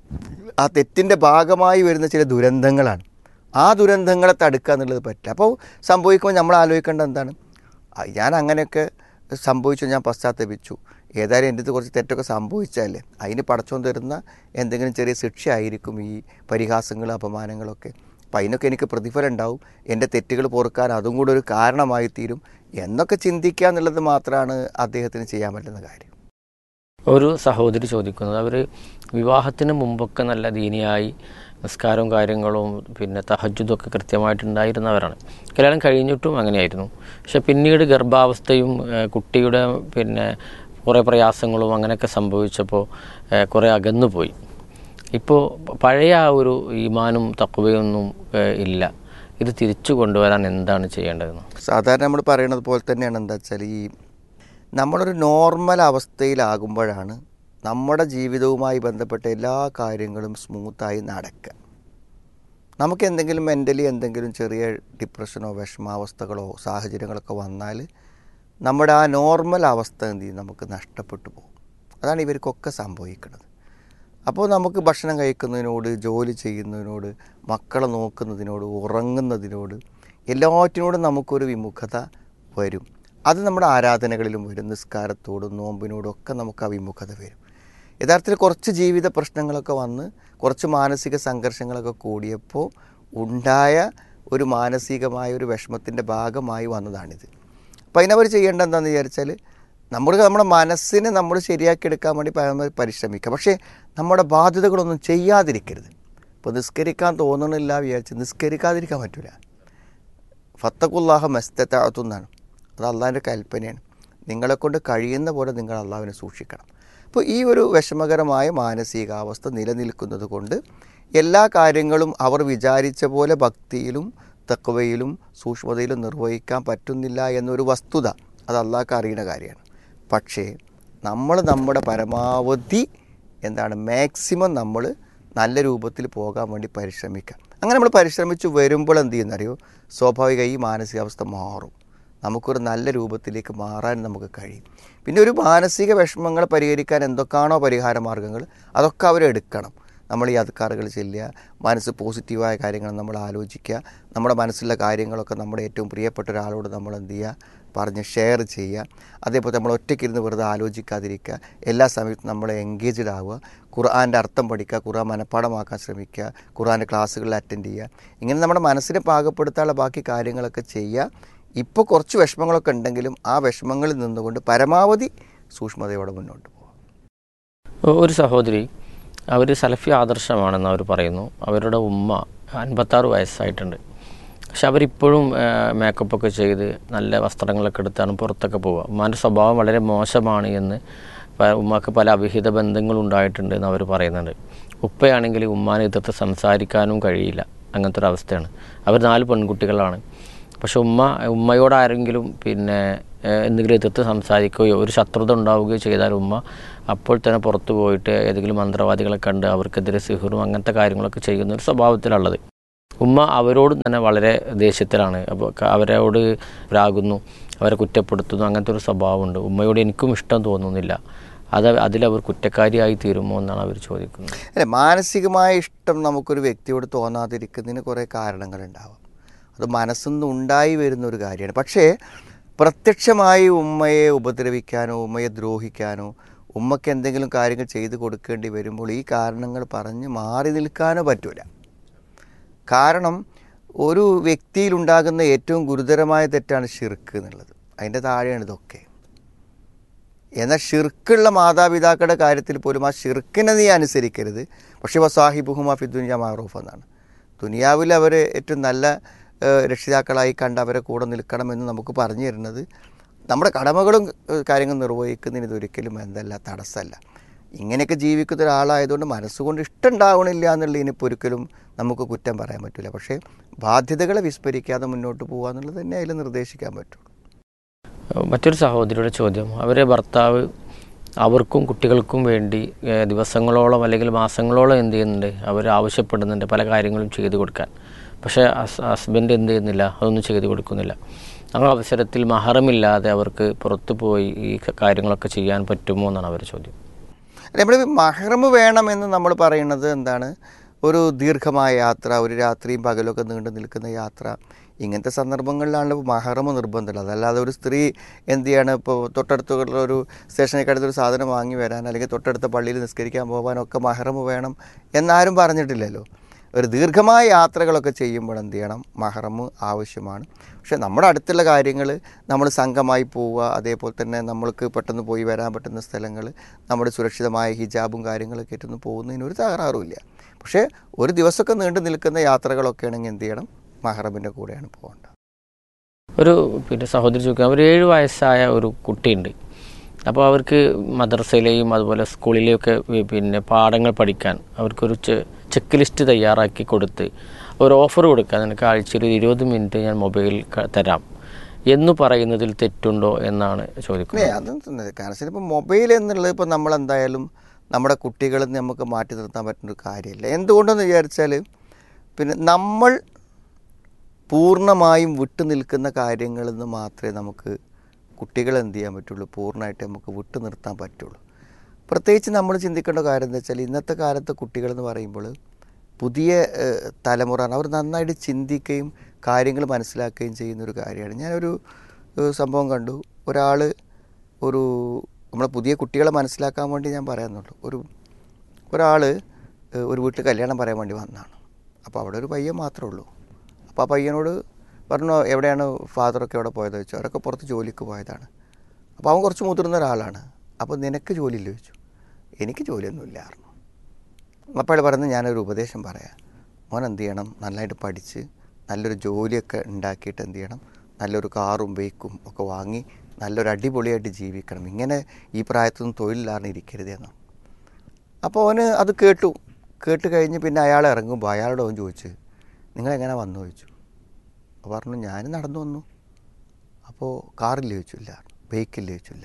ആ തെറ്റിൻ്റെ ഭാഗമായി വരുന്ന ചില ദുരന്തങ്ങളാണ് ആ ദുരന്തങ്ങളെ തടുക്കുക എന്നുള്ളത് പറ്റില്ല അപ്പോൾ സംഭവിക്കുമ്പോൾ നമ്മൾ ആലോചിക്കേണ്ടത് എന്താണ് ആ, ഞാൻ അങ്ങനെയൊക്കെ സംഭവിച്ചു ഞാൻ പശ്ചാത്തപിച്ചു ഏതായാലും എൻ്റെ അടുത്ത് കുറച്ച് തെറ്റൊക്കെ സംഭവിച്ചാലേ അതിന് പടച്ചോൻ തരുന്ന എന്തെങ്കിലും ചെറിയ ശിക്ഷയായിരിക്കും ഈ പരിഹാസങ്ങളും അപമാനങ്ങളൊക്കെ അപ്പം അതിനൊക്കെ എനിക്ക് പ്രതിഫലം ഉണ്ടാവും എൻ്റെ തെറ്റുകൾ പൊറുക്കാൻ അതും കൂടെ ഒരു കാരണമായി തീരും എന്നൊക്കെ ചിന്തിക്കുക എന്നുള്ളത് മാത്രമാണ് അദ്ദേഹത്തിന് ചെയ്യാൻ പറ്റുന്ന കാര്യം ഒരു സഹോദരി ചോദിക്കുന്നത് അവർ വിവാഹത്തിന് മുമ്പൊക്കെ നല്ല ദീനിയായി നിസ്കാരവും കാര്യങ്ങളും പിന്നെ തഹജുദൊക്കെ കൃത്യമായിട്ടുണ്ടായിരുന്നവരാണ് കല്യാണം കഴിഞ്ഞിട്ടും അങ്ങനെയായിരുന്നു പക്ഷെ പിന്നീട് ഗർഭാവസ്ഥയും ഏഹ്, കുട്ടിയുടെ പിന്നെ കുറേ പ്രയാസങ്ങളും അങ്ങനെയൊക്കെ സംഭവിച്ചപ്പോൾ ഏഹ്, കുറേ അകന്നു പോയി ഇപ്പോൾ പഴയ ആ ഒരു ഈമാനും തക്കവയൊന്നും ഏഹ്, ഇല്ല ഇത് തിരിച്ചു കൊണ്ടുവരാൻ എന്താണ് ചെയ്യേണ്ടതെന്ന് സാധാരണ നമ്മൾ പറയുന്നത് പോലെ തന്നെയാണ് എന്താ വെച്ചാൽ ഈ നമ്മളൊരു നോർമൽ അവസ്ഥയിലാകുമ്പോഴാണ് നമ്മുടെ ജീവിതവുമായി ബന്ധപ്പെട്ട എല്ലാ കാര്യങ്ങളും സ്മൂത്തായി നടക്കുക നമുക്ക് എന്തെങ്കിലും മെൻ്റലി എന്തെങ്കിലും ചെറിയ ഡിപ്രഷനോ വിഷമാവസ്ഥകളോ സാഹചര്യങ്ങളൊക്കെ വന്നാൽ നമ്മുടെ ആ നോർമൽ അവസ്ഥ എന്ത് ചെയ്യും നമുക്ക് നഷ്ടപ്പെട്ടു പോകും അതാണ് ഇവർക്കൊക്കെ സംഭവിക്കുന്നത് അപ്പോൾ നമുക്ക് ഭക്ഷണം കഴിക്കുന്നതിനോട് ജോലി ചെയ്യുന്നതിനോട് മക്കളെ നോക്കുന്നതിനോട് ഉറങ്ങുന്നതിനോട് എല്ലാറ്റിനോടും നമുക്കൊരു വിമുഖത വരും അത് നമ്മുടെ ആരാധനകളിലും വരും നിസ്കാരത്തോടും നോമ്പിനോടും ഒക്കെ നമുക്ക് ആ വിമുഖത വരും യഥാർത്ഥത്തിൽ കുറച്ച് ജീവിത പ്രശ്നങ്ങളൊക്കെ വന്ന് കുറച്ച് മാനസിക സംഘർഷങ്ങളൊക്കെ കൂടിയപ്പോൾ ഉണ്ടായ ഒരു മാനസികമായ ഒരു വിഷമത്തിൻ്റെ ഭാഗമായി വന്നതാണിത് അപ്പോൾ അതിനവർ ചെയ്യേണ്ടത് എന്താണെന്ന് വിചാരിച്ചാൽ നമ്മൾ നമ്മുടെ മനസ്സിനെ നമ്മൾ ശരിയാക്കി എടുക്കാൻ വേണ്ടി പരമാവധി പരിശ്രമിക്കുക പക്ഷേ നമ്മുടെ ബാധ്യതകളൊന്നും ചെയ്യാതിരിക്കരുത് ഇപ്പോൾ നിസ്കരിക്കാൻ തോന്നണില്ല വിചാരിച്ച് നിസ്കരിക്കാതിരിക്കാൻ പറ്റില്ല ഫത്തക്കുല്ലാഹ മസ്തത്താത്തു എന്നാണ് അത് അള്ളാഹിൻ്റെ കൽപ്പനയാണ് നിങ്ങളെക്കൊണ്ട് കഴിയുന്ന പോലെ നിങ്ങൾ അള്ളാഹുവിനെ സൂക്ഷിക്കണം അപ്പോൾ ഈ ഒരു വിഷമകരമായ മാനസികാവസ്ഥ നിലനിൽക്കുന്നത് കൊണ്ട് എല്ലാ കാര്യങ്ങളും അവർ വിചാരിച്ച പോലെ ഭക്തിയിലും തക്വയിലും സൂക്ഷ്മതയിലും നിർവഹിക്കാൻ പറ്റുന്നില്ല എന്നൊരു വസ്തുത അത് അള്ളാഹ്ക്ക് അറിയുന്ന കാര്യമാണ് പക്ഷേ നമ്മൾ നമ്മുടെ പരമാവധി എന്താണ് മാക്സിമം നമ്മൾ നല്ല രൂപത്തിൽ പോകാൻ വേണ്ടി പരിശ്രമിക്കുക അങ്ങനെ നമ്മൾ പരിശ്രമിച്ച് വരുമ്പോൾ എന്ത് ചെയ്യുന്നറിയോ സ്വാഭാവിക ഈ മാനസികാവസ്ഥ മാറും നമുക്കൊരു നല്ല രൂപത്തിലേക്ക് മാറാൻ നമുക്ക് കഴിയും പിന്നെ ഒരു മാനസിക വിഷമങ്ങൾ പരിഹരിക്കാൻ എന്തൊക്കെയാണോ പരിഹാര മാർഗ്ഗങ്ങൾ അതൊക്കെ അവരെടുക്കണം നമ്മൾ ഈ അധികാറുകൾ ചെല്ലുക മനസ്സ് പോസിറ്റീവായ കാര്യങ്ങൾ നമ്മൾ ആലോചിക്കുക നമ്മുടെ മനസ്സിലുള്ള കാര്യങ്ങളൊക്കെ നമ്മുടെ ഏറ്റവും പ്രിയപ്പെട്ട ഒരാളോട് നമ്മൾ എന്ത് ചെയ്യുക പറഞ്ഞ് ഷെയർ ചെയ്യുക അതേപോലെ നമ്മൾ ഒറ്റയ്ക്കിരുന്ന് വെറുതെ ആലോചിക്കാതിരിക്കുക എല്ലാ സമയത്തും നമ്മൾ എൻഗേജ്ഡ് ആവുക ഖുർആൻ്റെ അർത്ഥം പഠിക്കുക ഖുർആൻ മനഃപ്പാടമാക്കാൻ ശ്രമിക്കുക ഖുർആൻ്റെ ക്ലാസ്സുകളിൽ അറ്റൻഡ് ചെയ്യുക ഇങ്ങനെ നമ്മുടെ മനസ്സിനെ പാകപ്പെടുത്താനുള്ള ബാക്കി കാര്യങ്ങളൊക്കെ ചെയ്യുക ഇപ്പോൾ കുറച്ച് വിഷമങ്ങളൊക്കെ ഉണ്ടെങ്കിലും ആ വിഷമങ്ങളിൽ നിന്നുകൊണ്ട് പരമാവധി സൂക്ഷ്മതയോടെ മുന്നോട്ട് പോകുക ഒരു സഹോദരി അവർ സലഫി ആദർശമാണെന്ന് അവർ പറയുന്നു അവരുടെ ഉമ്മ അൻപത്താറ് വയസ്സായിട്ടുണ്ട് പക്ഷെ അവരിപ്പോഴും മേക്കപ്പൊക്കെ ചെയ്ത് നല്ല വസ്ത്രങ്ങളൊക്കെ എടുത്താണ് പുറത്തൊക്കെ പോവുക ഉമ്മാൻ്റെ സ്വഭാവം വളരെ മോശമാണ് എന്ന് പ- ഉമ്മക്ക് പല അവിഹിത ബന്ധങ്ങളും ഉണ്ടായിട്ടുണ്ട് എന്ന് അവർ പറയുന്നുണ്ട് ഉപ്പയാണെങ്കിൽ ഉമ്മാനെ എതിർത്ത് സംസാരിക്കാനും കഴിയില്ല അങ്ങനത്തെ ഒരു അവസ്ഥയാണ് അവർ നാല് പെൺകുട്ടികളാണ് പക്ഷെ ഉമ്മ ഉമ്മയോട് ആരെങ്കിലും പിന്നെ ഏഹ്, എന്തെങ്കിലും എതിർത്ത് സംസാരിക്കുകയോ ഒരു ശത്രുത ഉണ്ടാവുകയോ ചെയ്താൽ ഉമ്മ അപ്പോൾ തന്നെ പുറത്തു പോയിട്ട് ഏതെങ്കിലും മന്ത്രവാദികളെ കണ്ട് അവർക്കെതിരെ സിഹറും അങ്ങനത്തെ കാര്യങ്ങളൊക്കെ ചെയ്യുന്ന ഒരു സ്വഭാവത്തിലുള്ളത് ഉമ്മ അവരോട് തന്നെ വളരെ ദേഷ്യത്തിലാണ് അപ്പോൾ ക- അവരോട് രാകുന്നു അവരെ കുറ്റപ്പെടുത്തുന്നു അങ്ങനത്തെ ഒരു സ്വഭാവമുണ്ട് ഉമ്മയോട് എനിക്കും ഇഷ്ടം തോന്നുന്നില്ല അത് അതിലവർ കുറ്റക്കാരിയായി തീരുമോ എന്നാണ് അവർ ചോദിക്കുന്നത് അല്ലെ മാനസികമായ ഇഷ്ടം നമുക്കൊരു വ്യക്തിയോട് തോന്നാതിരിക്കുന്നതിന് കുറേ കാരണങ്ങളുണ്ടാവാം അത് മനസ്സൊന്നും ഉണ്ടായി വരുന്ന ഒരു കാര്യമാണ് പക്ഷേ പ്രത്യക്ഷമായി ഉമ്മയെ ഉപദ്രവിക്കാനോ ഉമ്മയെ ദ്രോഹിക്കാനോ ഉമ്മയ്ക്ക് എന്തെങ്കിലും കാര്യങ്ങൾ ചെയ്തു കൊടുക്കേണ്ടി വരുമ്പോൾ ഈ കാരണങ്ങൾ പറഞ്ഞ് മാറി നിൽക്കാനോ പറ്റൂല കാരണം ഒരു വ്യക്തിയിലുണ്ടാകുന്ന ഏറ്റവും ഗുരുതരമായ തെറ്റാണ് ഷിർക്ക് എന്നുള്ളത് അതിൻ്റെ താഴെയാണ് ഇതൊക്കെ എന്നാൽ ഷിർക്കുള്ള മാതാപിതാക്കളുടെ കാര്യത്തിൽ പോലും ആ ഷിർക്കിനെ നീ അനുസരിക്കരുത് പക്ഷേ വസാഹിബുഹുമ ഫി ദുനിയ മാറൂഫ് എന്നാണ് ദുനിയാവിൽ അവർ ഏറ്റവും നല്ല ഏഹ്, രക്ഷിതാക്കളായി കണ്ട് അവരെ കൂടെ നിൽക്കണമെന്ന് നമുക്ക് പറഞ്ഞു തരുന്നത് നമ്മുടെ കടമകളും ഏഹ്, കാര്യങ്ങളും നിർവഹിക്കുന്നതിന് ഇതൊരിക്കലും എന്തല്ല തടസ്സമല്ല ഇങ്ങനെയൊക്കെ ജീവിക്കുന്ന ഒരാളായതുകൊണ്ട് മനസ്സുകൊണ്ട് ഇഷ്ടം ഉണ്ടാവണില്ല എന്നുള്ളതിനിപ്പോൾ ഒരിക്കലും നമുക്ക് കുറ്റം പറയാൻ പറ്റില്ല പക്ഷേ ബാധ്യതകളെ വിസ്മരിക്കാതെ മുന്നോട്ട് പോകുക എന്നുള്ളത് തന്നെ അതിൽ നിർദ്ദേശിക്കാൻ പറ്റുള്ളൂ മറ്റൊരു സഹോദരിയുടെ ചോദ്യം അവരെ ഭർത്താവ് അവർക്കും കുട്ടികൾക്കും വേണ്ടി ഏഹ്, ദിവസങ്ങളോളം അല്ലെങ്കിൽ മാസങ്ങളോളം എന്ത് ചെയ്യുന്നുണ്ട് അവർ ആവശ്യപ്പെടുന്നുണ്ട് പല കാര്യങ്ങളും ചെയ്തു കൊടുക്കാൻ പക്ഷേ ഹസ് ഹസ്ബൻഡ് എന്ത് ചെയ്യുന്നില്ല അതൊന്നും ചെയ്തു കൊടുക്കുന്നില്ല ആ അവസരത്തിൽ മഹറമില്ലാതെ അവർക്ക് പുറത്തു പോയി ഈ കാര്യങ്ങളൊക്കെ ചെയ്യാൻ പറ്റുമോ എന്നാണ് അവരുടെ ചോദ്യം നമ്മൾ മഹ്റമ് വേണമെന്ന് നമ്മൾ പറയുന്നത് എന്താണ് ഒരു ദീർഘമായ യാത്ര ഒരു രാത്രിയും പകലൊക്കെ നീണ്ടു നിൽക്കുന്ന യാത്ര ഇങ്ങനത്തെ സന്ദർഭങ്ങളിലാണ് മഹറമ് നിർബന്ധമുള്ളത് അതല്ലാതെ ഒരു സ്ത്രീ എന്ത് ചെയ്യാണ് ഇപ്പോൾ തൊട്ടടുത്തുള്ള ഒരു സ്റ്റേഷനിൽ അടുത്തൊരു സാധനം വാങ്ങി വരാൻ അല്ലെങ്കിൽ തൊട്ടടുത്ത പള്ളിയിൽ നിസ്കരിക്കാൻ പോകാനൊക്കെ മഹറമ് വേണം എന്നാരും പറഞ്ഞിട്ടില്ലല്ലോ ഒരു ദീർഘമായ യാത്രകളൊക്കെ ചെയ്യുമ്പോൾ എന്ത് ചെയ്യണം മഹറമ് ആവശ്യമാണ് പക്ഷേ നമ്മുടെ അടുത്തുള്ള കാര്യങ്ങൾ നമ്മൾ സംഘമായി പോവുക അതേപോലെ തന്നെ നമ്മൾക്ക് പെട്ടെന്ന് പോയി വരാൻ പറ്റുന്ന സ്ഥലങ്ങൾ നമ്മുടെ സുരക്ഷിതമായ ഹിജാബും കാര്യങ്ങളൊക്കെ ഇട്ടൊന്നും പോകുന്നതിന് ഒരു തകരാറുമില്ല പക്ഷേ ഒരു ദിവസമൊക്കെ നീണ്ടു നിൽക്കുന്ന യാത്രകളൊക്കെ ആണെങ്കിൽ എന്ത് ചെയ്യണം മഹറമിൻ്റെ കൂടെയാണ് പോകേണ്ടത് ഒരു പിന്നെ സഹോദരി ചോദിക്കുക അവർ ഏഴ് വയസ്സായ ഒരു കുട്ടിയുണ്ട് അപ്പോൾ അവർക്ക് മദ്രസയിലെയും അതുപോലെ സ്കൂളിലെയൊക്കെ വി- പിന്നെ പാഠങ്ങൾ പഠിക്കാൻ അവർക്കൊരു ചെ- ചെക്ക് ലിസ്റ്റ് തയ്യാറാക്കി കൊടുത്ത് ഒരു ഓഫർ കൊടുക്കുക നിനക്ക് ആഴ്ചയിൽ ഒരു ഇരുപത് മിനിറ്റ് ഞാൻ മൊബൈൽ ക- തരാം എന്ന് പറയുന്നതിൽ തെറ്റുണ്ടോ എന്നാണ് ഏ ചോദിക്കുന്നത് അതും തന്നെ കാരണം ഇപ്പം മൊബൈൽ എന്നുള്ളത് ഇപ്പം നമ്മൾ എന്തായാലും നമ്മുടെ കുട്ടികളിൽ നിന്ന് നമുക്ക് മാറ്റി നിർത്താൻ പറ്റുന്ന ഒരു കാര്യമില്ല എന്തുകൊണ്ടെന്ന് വിചാരിച്ചാൽ പിന്നെ നമ്മൾ പൂർണ്ണമായും വിട്ടു നിൽക്കുന്ന കാര്യങ്ങളിൽ നിന്ന് മാത്രമേ നമുക്ക് കുട്ടികളെ എന്ത് ചെയ്യാൻ പറ്റുള്ളൂ പൂർണ്ണമായിട്ട് നമുക്ക് വിട്ടു നിർത്താൻ പറ്റുള്ളൂ പ്രത്യേകിച്ച് നമ്മൾ ചിന്തിക്കേണ്ട കാര്യം എന്താ വെച്ചാൽ ഇന്നത്തെ കാലത്തെ കുട്ടികളെന്ന് പറയുമ്പോൾ പുതിയ ഏഹ്, തലമുറ അവർ നന്നായിട്ട് ചിന്തിക്കുകയും കാര്യങ്ങൾ മനസ്സിലാക്കുകയും ചെയ്യുന്ന ഒരു കാര്യമാണ് ഞാനൊരു ഏഹ്, സംഭവം കണ്ടു ഒരാൾ ഒരു നമ്മളെ പുതിയ കുട്ടികളെ മനസ്സിലാക്കാൻ വേണ്ടി ഞാൻ പറയാമെന്നുള്ളൂ ഒരു ഒരാൾ ഒരു വീട്ടിൽ കല്യാണം പറയാൻ വേണ്ടി വന്നതാണ് അപ്പോൾ അവിടെ ഒരു പയ്യൻ മാത്രമേ ഉള്ളൂ അപ്പോൾ ആ പയ്യനോട് പറഞ്ഞു എവിടെയാണ് ഫാദറൊക്കെ എവിടെ പോയത് ചോദിച്ചു അവരൊക്കെ പുറത്ത് ജോലിക്ക് പോയതാണ് അപ്പോൾ അവൻ കുറച്ച് മുതിർന്ന ഒരാളാണ് അപ്പോൾ നിനക്ക് ജോലിയില്ല ചോദിച്ചു എനിക്ക് ജോലിയൊന്നുമില്ല പറഞ്ഞു അപ്പോൾ അയാൾ പറയുന്നത് ഞാനൊരു ഉപദേശം പറയാം മോൻ എന്ത് ചെയ്യണം നല്ലതായിട്ട് പഠിച്ച് നല്ലൊരു ജോലിയൊക്കെ ഉണ്ടാക്കിയിട്ട് എന്ത് ചെയ്യണം നല്ലൊരു കാറും ബൈക്കും ഒക്കെ വാങ്ങി നല്ലൊരു അടിപൊളിയായിട്ട് ജീവിക്കണം ഇങ്ങനെ ഈ പ്രായത്തൊന്നും തൊഴിലില്ലാതെ ഇരിക്കരുത് എന്ന് അപ്പോൾ അവന് അത് കേട്ടു കേട്ട് കഴിഞ്ഞ് പിന്നെ അയാൾ ഇറങ്ങുമ്പോൾ അയാളോട് അവൻ ചോദിച്ചു നിങ്ങൾ എങ്ങനെ വന്നു ചോദിച്ചു അപ്പോൾ പറഞ്ഞു ഞാൻ നടന്നു വന്നു അപ്പോൾ കാറിൽ ചോദിച്ചില്ല ബൈക്കിൽ ചോദിച്ചില്ല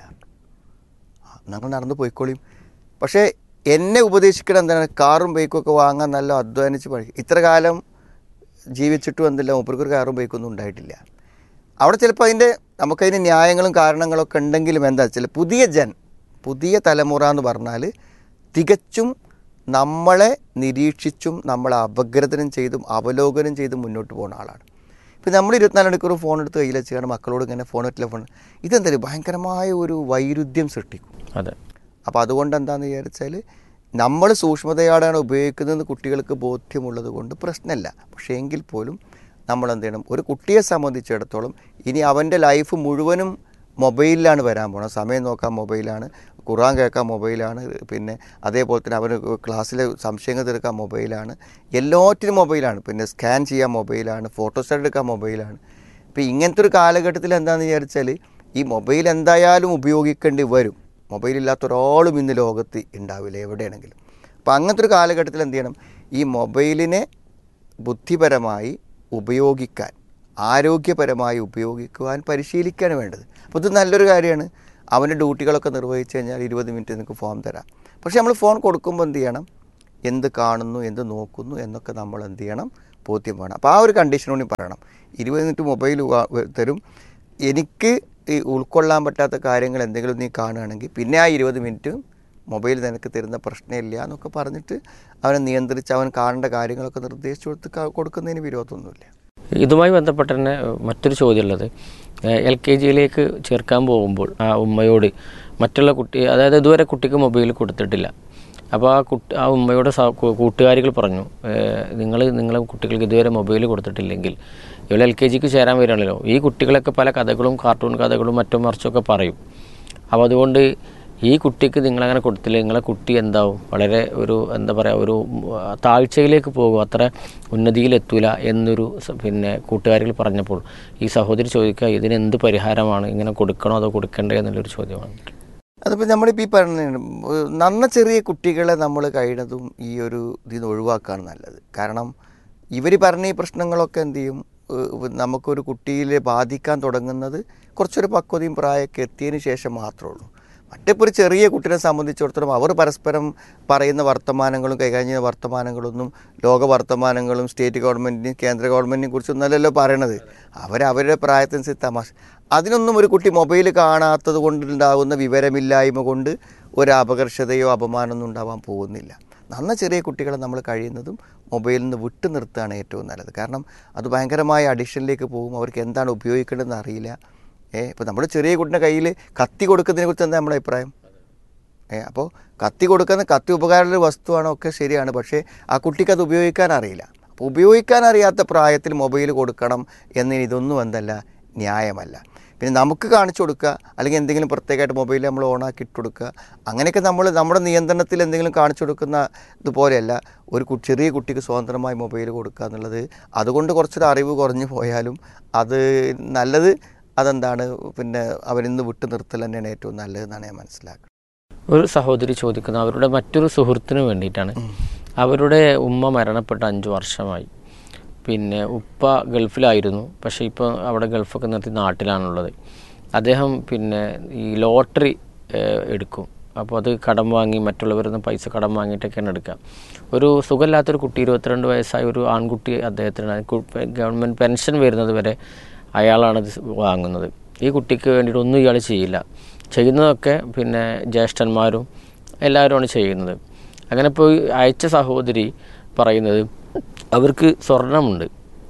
ഞങ്ങൾ നടന്നു പോയിക്കോളിയും പക്ഷേ എന്നെ ഉപദേശിക്കണം എന്താണ് കാറും ബൈക്കും ഒക്കെ വാങ്ങാൻ നല്ല അധ്വാനിച്ച് പഠിക്കും ഇത്ര കാലം ജീവിച്ചിട്ടും എന്തില്ല മൂപ്പർക്ക് ഒരു കാറും ബൈക്കൊന്നും ഉണ്ടായിട്ടില്ല അവിടെ ചിലപ്പോൾ അതിൻ്റെ നമുക്കതിന് ന്യായങ്ങളും കാരണങ്ങളൊക്കെ ഉണ്ടെങ്കിലും എന്താ വെച്ചാൽ പുതിയ ജൻ പുതിയ തലമുറ എന്ന് പറഞ്ഞാൽ തികച്ചും നമ്മളെ നിരീക്ഷിച്ചും നമ്മളെ അപഗ്രഥനം ചെയ്തും അവലോകനം ചെയ്തും മുന്നോട്ട് പോകുന്ന ആളാണ് ഇപ്പം നമ്മൾ ഇരുപത്തിനാല് മണിക്കൂർ ഫോൺ എടുത്ത് കയ്യിൽ വെച്ചാണ് മക്കളോട് ഇങ്ങനെ ഫോൺ പറ്റില്ല ഫോൺ ഇതെന്തായാലും ഭയങ്കരമായ ഒരു വൈരുദ്ധ്യം സൃഷ്ടിക്കും അതെ അപ്പോൾ അതുകൊണ്ട് എന്താണെന്ന് വിചാരിച്ചാൽ നമ്മൾ സൂക്ഷ്മതയോടെയാണ് ഉപയോഗിക്കുന്നതെന്ന് കുട്ടികൾക്ക് ബോധ്യമുള്ളത് കൊണ്ട് പ്രശ്നമില്ല പക്ഷേ എങ്കിൽ പോലും നമ്മൾ എന്ത് ചെയ്യണം ഒരു കുട്ടിയെ സംബന്ധിച്ചിടത്തോളം ഇനി അവൻ്റെ ലൈഫ് മുഴുവനും മൊബൈലിലാണ് വരാൻ പോണത് സമയം നോക്കാൻ മൊബൈലാണ് ഖുറാൻ കേൾക്കാൻ മൊബൈലാണ് പിന്നെ അതേപോലെ തന്നെ അവന് ക്ലാസ്സിലെ സംശയങ്ങൾ തീർക്കാൻ മൊബൈലാണ് എല്ലാറ്റിനും മൊബൈലാണ് പിന്നെ സ്കാൻ ചെയ്യാൻ മൊബൈലാണ് ഫോട്ടോസ് എടുക്കാൻ മൊബൈലാണ് ഇപ്പോൾ ഇങ്ങനത്തെ ഒരു കാലഘട്ടത്തിൽ എന്താണെന്ന് വിചാരിച്ചാൽ ഈ മൊബൈൽ എന്തായാലും ഉപയോഗിക്കേണ്ടി വരും മൊബൈൽ ഇല്ലാത്ത ഒരാളും ഇന്ന് ലോകത്ത് ഉണ്ടാവില്ല എവിടെയാണെങ്കിലും അപ്പോൾ അങ്ങനത്തെ ഒരു കാലഘട്ടത്തിൽ എന്ത് ചെയ്യണം ഈ മൊബൈലിനെ ബുദ്ധിപരമായി ഉപയോഗിക്കാൻ ആരോഗ്യപരമായി ഉപയോഗിക്കുവാൻ പരിശീലിക്കുകയാണ് വേണ്ടത് അപ്പോൾ ഇത് നല്ലൊരു കാര്യമാണ് അവൻ്റെ ഡ്യൂട്ടികളൊക്കെ നിർവഹിച്ചു കഴിഞ്ഞാൽ ഇരുപത് മിനിറ്റ് നിങ്ങൾക്ക് ഫോൺ തരാം പക്ഷേ നമ്മൾ ഫോൺ കൊടുക്കുമ്പോൾ എന്ത് ചെയ്യണം എന്ത് കാണുന്നു എന്ത് നോക്കുന്നു എന്നൊക്കെ നമ്മൾ എന്ത് ചെയ്യണം ബോധ്യം വേണം അപ്പോൾ ആ ഒരു കണ്ടീഷനോട് പറയണം ഇരുപത് മിനിറ്റ് മൊബൈൽ തരും എനിക്ക് ഈ ഉൾക്കൊള്ളാൻ പറ്റാത്ത കാര്യങ്ങൾ എന്തെങ്കിലും നീ കാണുകയാണെങ്കിൽ പിന്നെ ആ ഇരുപത് മിനിറ്റ് മൊബൈൽ നിനക്ക് തരുന്ന പ്രശ്നമില്ല എന്നൊക്കെ പറഞ്ഞിട്ട് അവനെ നിയന്ത്രിച്ച് അവൻ കാണേണ്ട കാര്യങ്ങളൊക്കെ നിർദ്ദേശിച്ചു കൊടുത്ത് ക- കൊടുക്കുന്നതിന് വിരോധമൊന്നുമില്ല ഇതുമായി ബന്ധപ്പെട്ട് തന്നെ മറ്റൊരു ചോദ്യമുള്ളത് എൽ കെ ജിയിലേക്ക് ചേർക്കാൻ പോകുമ്പോൾ ആ ഉമ്മയോട് മറ്റുള്ള കുട്ടി അതായത് ഇതുവരെ കുട്ടിക്ക് മൊബൈൽ കൊടുത്തിട്ടില്ല അപ്പോൾ ആ കുട്ടി ആ ഉമ്മയോട് സ- കൂ- കൂട്ടുകാരികൾ പറഞ്ഞു നിങ്ങൾ നിങ്ങളെ കുട്ടികൾക്ക് ഇതുവരെ മൊബൈൽ കൊടുത്തിട്ടില്ലെങ്കിൽ ഇവൾ എൽ കെ ജിക്ക് ചേരാൻ വരികയാണല്ലോ ഈ കുട്ടികളൊക്കെ പല കഥകളും കാർട്ടൂൺ കഥകളും മറ്റും മറിച്ചൊക്കെ പറയും അപ്പോൾ അതുകൊണ്ട് ഈ കുട്ടിക്ക് നിങ്ങളങ്ങനെ കൊടുത്തില്ല നിങ്ങളെ കുട്ടി എന്താവും വളരെ ഒരു എന്താ പറയുക ഒരു ഉം, ആ, താഴ്ചയിലേക്ക് പോകും അത്ര ഉന്നതിയിലെത്തൂല എന്നൊരു സ- പിന്നെ കൂട്ടുകാരികൾ പറഞ്ഞപ്പോൾ ഈ സഹോദരി ചോദിക്കുക ഇതിന് എന്ത് പരിഹാരമാണ് ഇങ്ങനെ കൊടുക്കണോ അതോ കൊടുക്കണ്ടേ എന്നുള്ളൊരു ചോദ്യമാണ് അതിപ്പോൾ നമ്മളിപ്പോൾ ഈ പറഞ്ഞ നന്ന ചെറിയ കുട്ടികളെ നമ്മൾ കഴിയുന്നതും ഈ ഒരു ഇതിൽ നിന്ന് ഒഴിവാക്കുകയാണ് നല്ലത് കാരണം ഇവർ പറഞ്ഞ ഈ പ്രശ്നങ്ങളൊക്കെ എന്ത് ചെയ്യും ഏഹ് നമുക്കൊരു കുട്ടിയിൽ ബാധിക്കാൻ തുടങ്ങുന്നത് കുറച്ചൊരു പക്വതയും പ്രായമൊക്കെ എത്തിയതിന് ശേഷം മാത്രമേ ഉള്ളൂ മറ്റിപ്പോൾ ഒരു ചെറിയ കുട്ടിനെ സംബന്ധിച്ചിടത്തോളം അവർ പരസ്പരം പറയുന്ന വർത്തമാനങ്ങളും കൈകാര്യം ചെയ്യുന്ന വർത്തമാനങ്ങളൊന്നും ലോക വർത്തമാനങ്ങളും സ്റ്റേറ്റ് ഗവൺമെൻറ്റിനെയും കേന്ദ്ര ഗവൺമെൻറ്റിനെയും കുറിച്ചൊന്നല്ലല്ലോ പറയണത് അവർ അവരുടെ പ്രായത്തിനനുസരിച്ച് തമാശ അതിനൊന്നും ഒരു കുട്ടി മൊബൈൽ കാണാത്തത് കൊണ്ടുണ്ടാകുന്ന വിവരമില്ലായ്മ കൊണ്ട് ഒരു അപകർഷതയോ അപമാനമൊന്നും ഉണ്ടാവാൻ പോകുന്നില്ല നന്ന ചെറിയ കുട്ടികളെ നമ്മൾ കഴിയുന്നതും മൊബൈലിൽ നിന്ന് വിട്ടു നിർത്തുകയാണ് ഏറ്റവും നല്ലത് കാരണം അത് ഭയങ്കരമായ അഡിക്ഷനിലേക്ക് പോകും അവർക്ക് എന്താണ് ഉപയോഗിക്കേണ്ടതെന്ന് അറിയില്ല ഏ ഇപ്പോൾ നമ്മുടെ ചെറിയ കുട്ടിൻ്റെ കയ്യിൽ കത്തി കൊടുക്കുന്നതിനെ കുറിച്ച് എന്താ നമ്മുടെ അഭിപ്രായം ഏ അപ്പോൾ കത്തി കൊടുക്കുന്ന കത്തി ഉപകാരമുള്ള ഒരു വസ്തുവാണ് ഒക്കെ ശരിയാണ് പക്ഷേ ആ കുട്ടിക്ക് അത് ഉപയോഗിക്കാൻ അറിയില്ല അപ്പോൾ ഉപയോഗിക്കാൻ അറിയാത്ത പ്രായത്തിൽ മൊബൈൽ കൊടുക്കണം എന്നതിന് ഇതൊന്നും എന്തല്ല ന്യായമല്ല പിന്നെ നമുക്ക് കാണിച്ചു കൊടുക്കുക അല്ലെങ്കിൽ എന്തെങ്കിലും പ്രത്യേകമായിട്ട് മൊബൈൽ നമ്മൾ ഓണാക്കി ഇട്ട് കൊടുക്കുക അങ്ങനെയൊക്കെ നമ്മൾ നമ്മുടെ നിയന്ത്രണത്തിൽ എന്തെങ്കിലും കാണിച്ചു കൊടുക്കുന്ന ഇതുപോലെയല്ല ഒരു കു- ചെറിയ കുട്ടിക്ക് സ്വതന്ത്രമായി മൊബൈൽ കൊടുക്കുക എന്നുള്ളത് അതുകൊണ്ട് കുറച്ചൊരു അറിവ് കുറഞ്ഞു പോയാലും അത് നല്ലത് അതെന്താണ് പിന്നെ അവരിന്ന് വിട്ടു നിർത്തൽ തന്നെയാണ് ഏറ്റവും നല്ലതെന്നാണ് ഞാൻ മനസ്സിലാക്കുന്നത് ഒരു സഹോദരി ചോദിക്കുന്ന അവരുടെ മറ്റൊരു സുഹൃത്തിന് വേണ്ടിയിട്ടാണ് അവരുടെ ഉമ്മ മരണപ്പെട്ട് അഞ്ച് വർഷമായി പിന്നെ ഉപ്പ ഗൾഫിലായിരുന്നു പക്ഷേ ഇപ്പോൾ അവിടെ ഗൾഫൊക്കെ നിർത്തി നാട്ടിലാണുള്ളത് അദ്ദേഹം പിന്നെ ഈ ലോട്ടറി ഏഹ്, എടുക്കും അപ്പോൾ അത് കടം വാങ്ങി മറ്റുള്ളവരിൽ നിന്ന് പൈസ കടം വാങ്ങിയിട്ടൊക്കെയാണ് എടുക്കുക ഒരു സുഖമില്ലാത്തൊരു കുട്ടി ഇരുപത്തിരണ്ട് വയസ്സായ ഒരു ആൺകുട്ടി അദ്ദേഹത്തിന് കു- ഗവൺമെൻറ് പെൻഷൻ വരുന്നത് വരെ അയാളാണ് ഇത് വാങ്ങുന്നത് ഈ കുട്ടിക്ക് വേണ്ടിയിട്ട് ഒന്നും ഇയാൾ ചെയ്യില്ല ചെയ്യുന്നതൊക്കെ പിന്നെ ജ്യേഷ്ഠന്മാരും എല്ലാവരുമാണ് ചെയ്യുന്നത് അങ്ങനെ ഇപ്പോൾ ഈ അയച്ച സഹോദരി പറയുന്നത് അവർക്ക് സ്വർണമുണ്ട്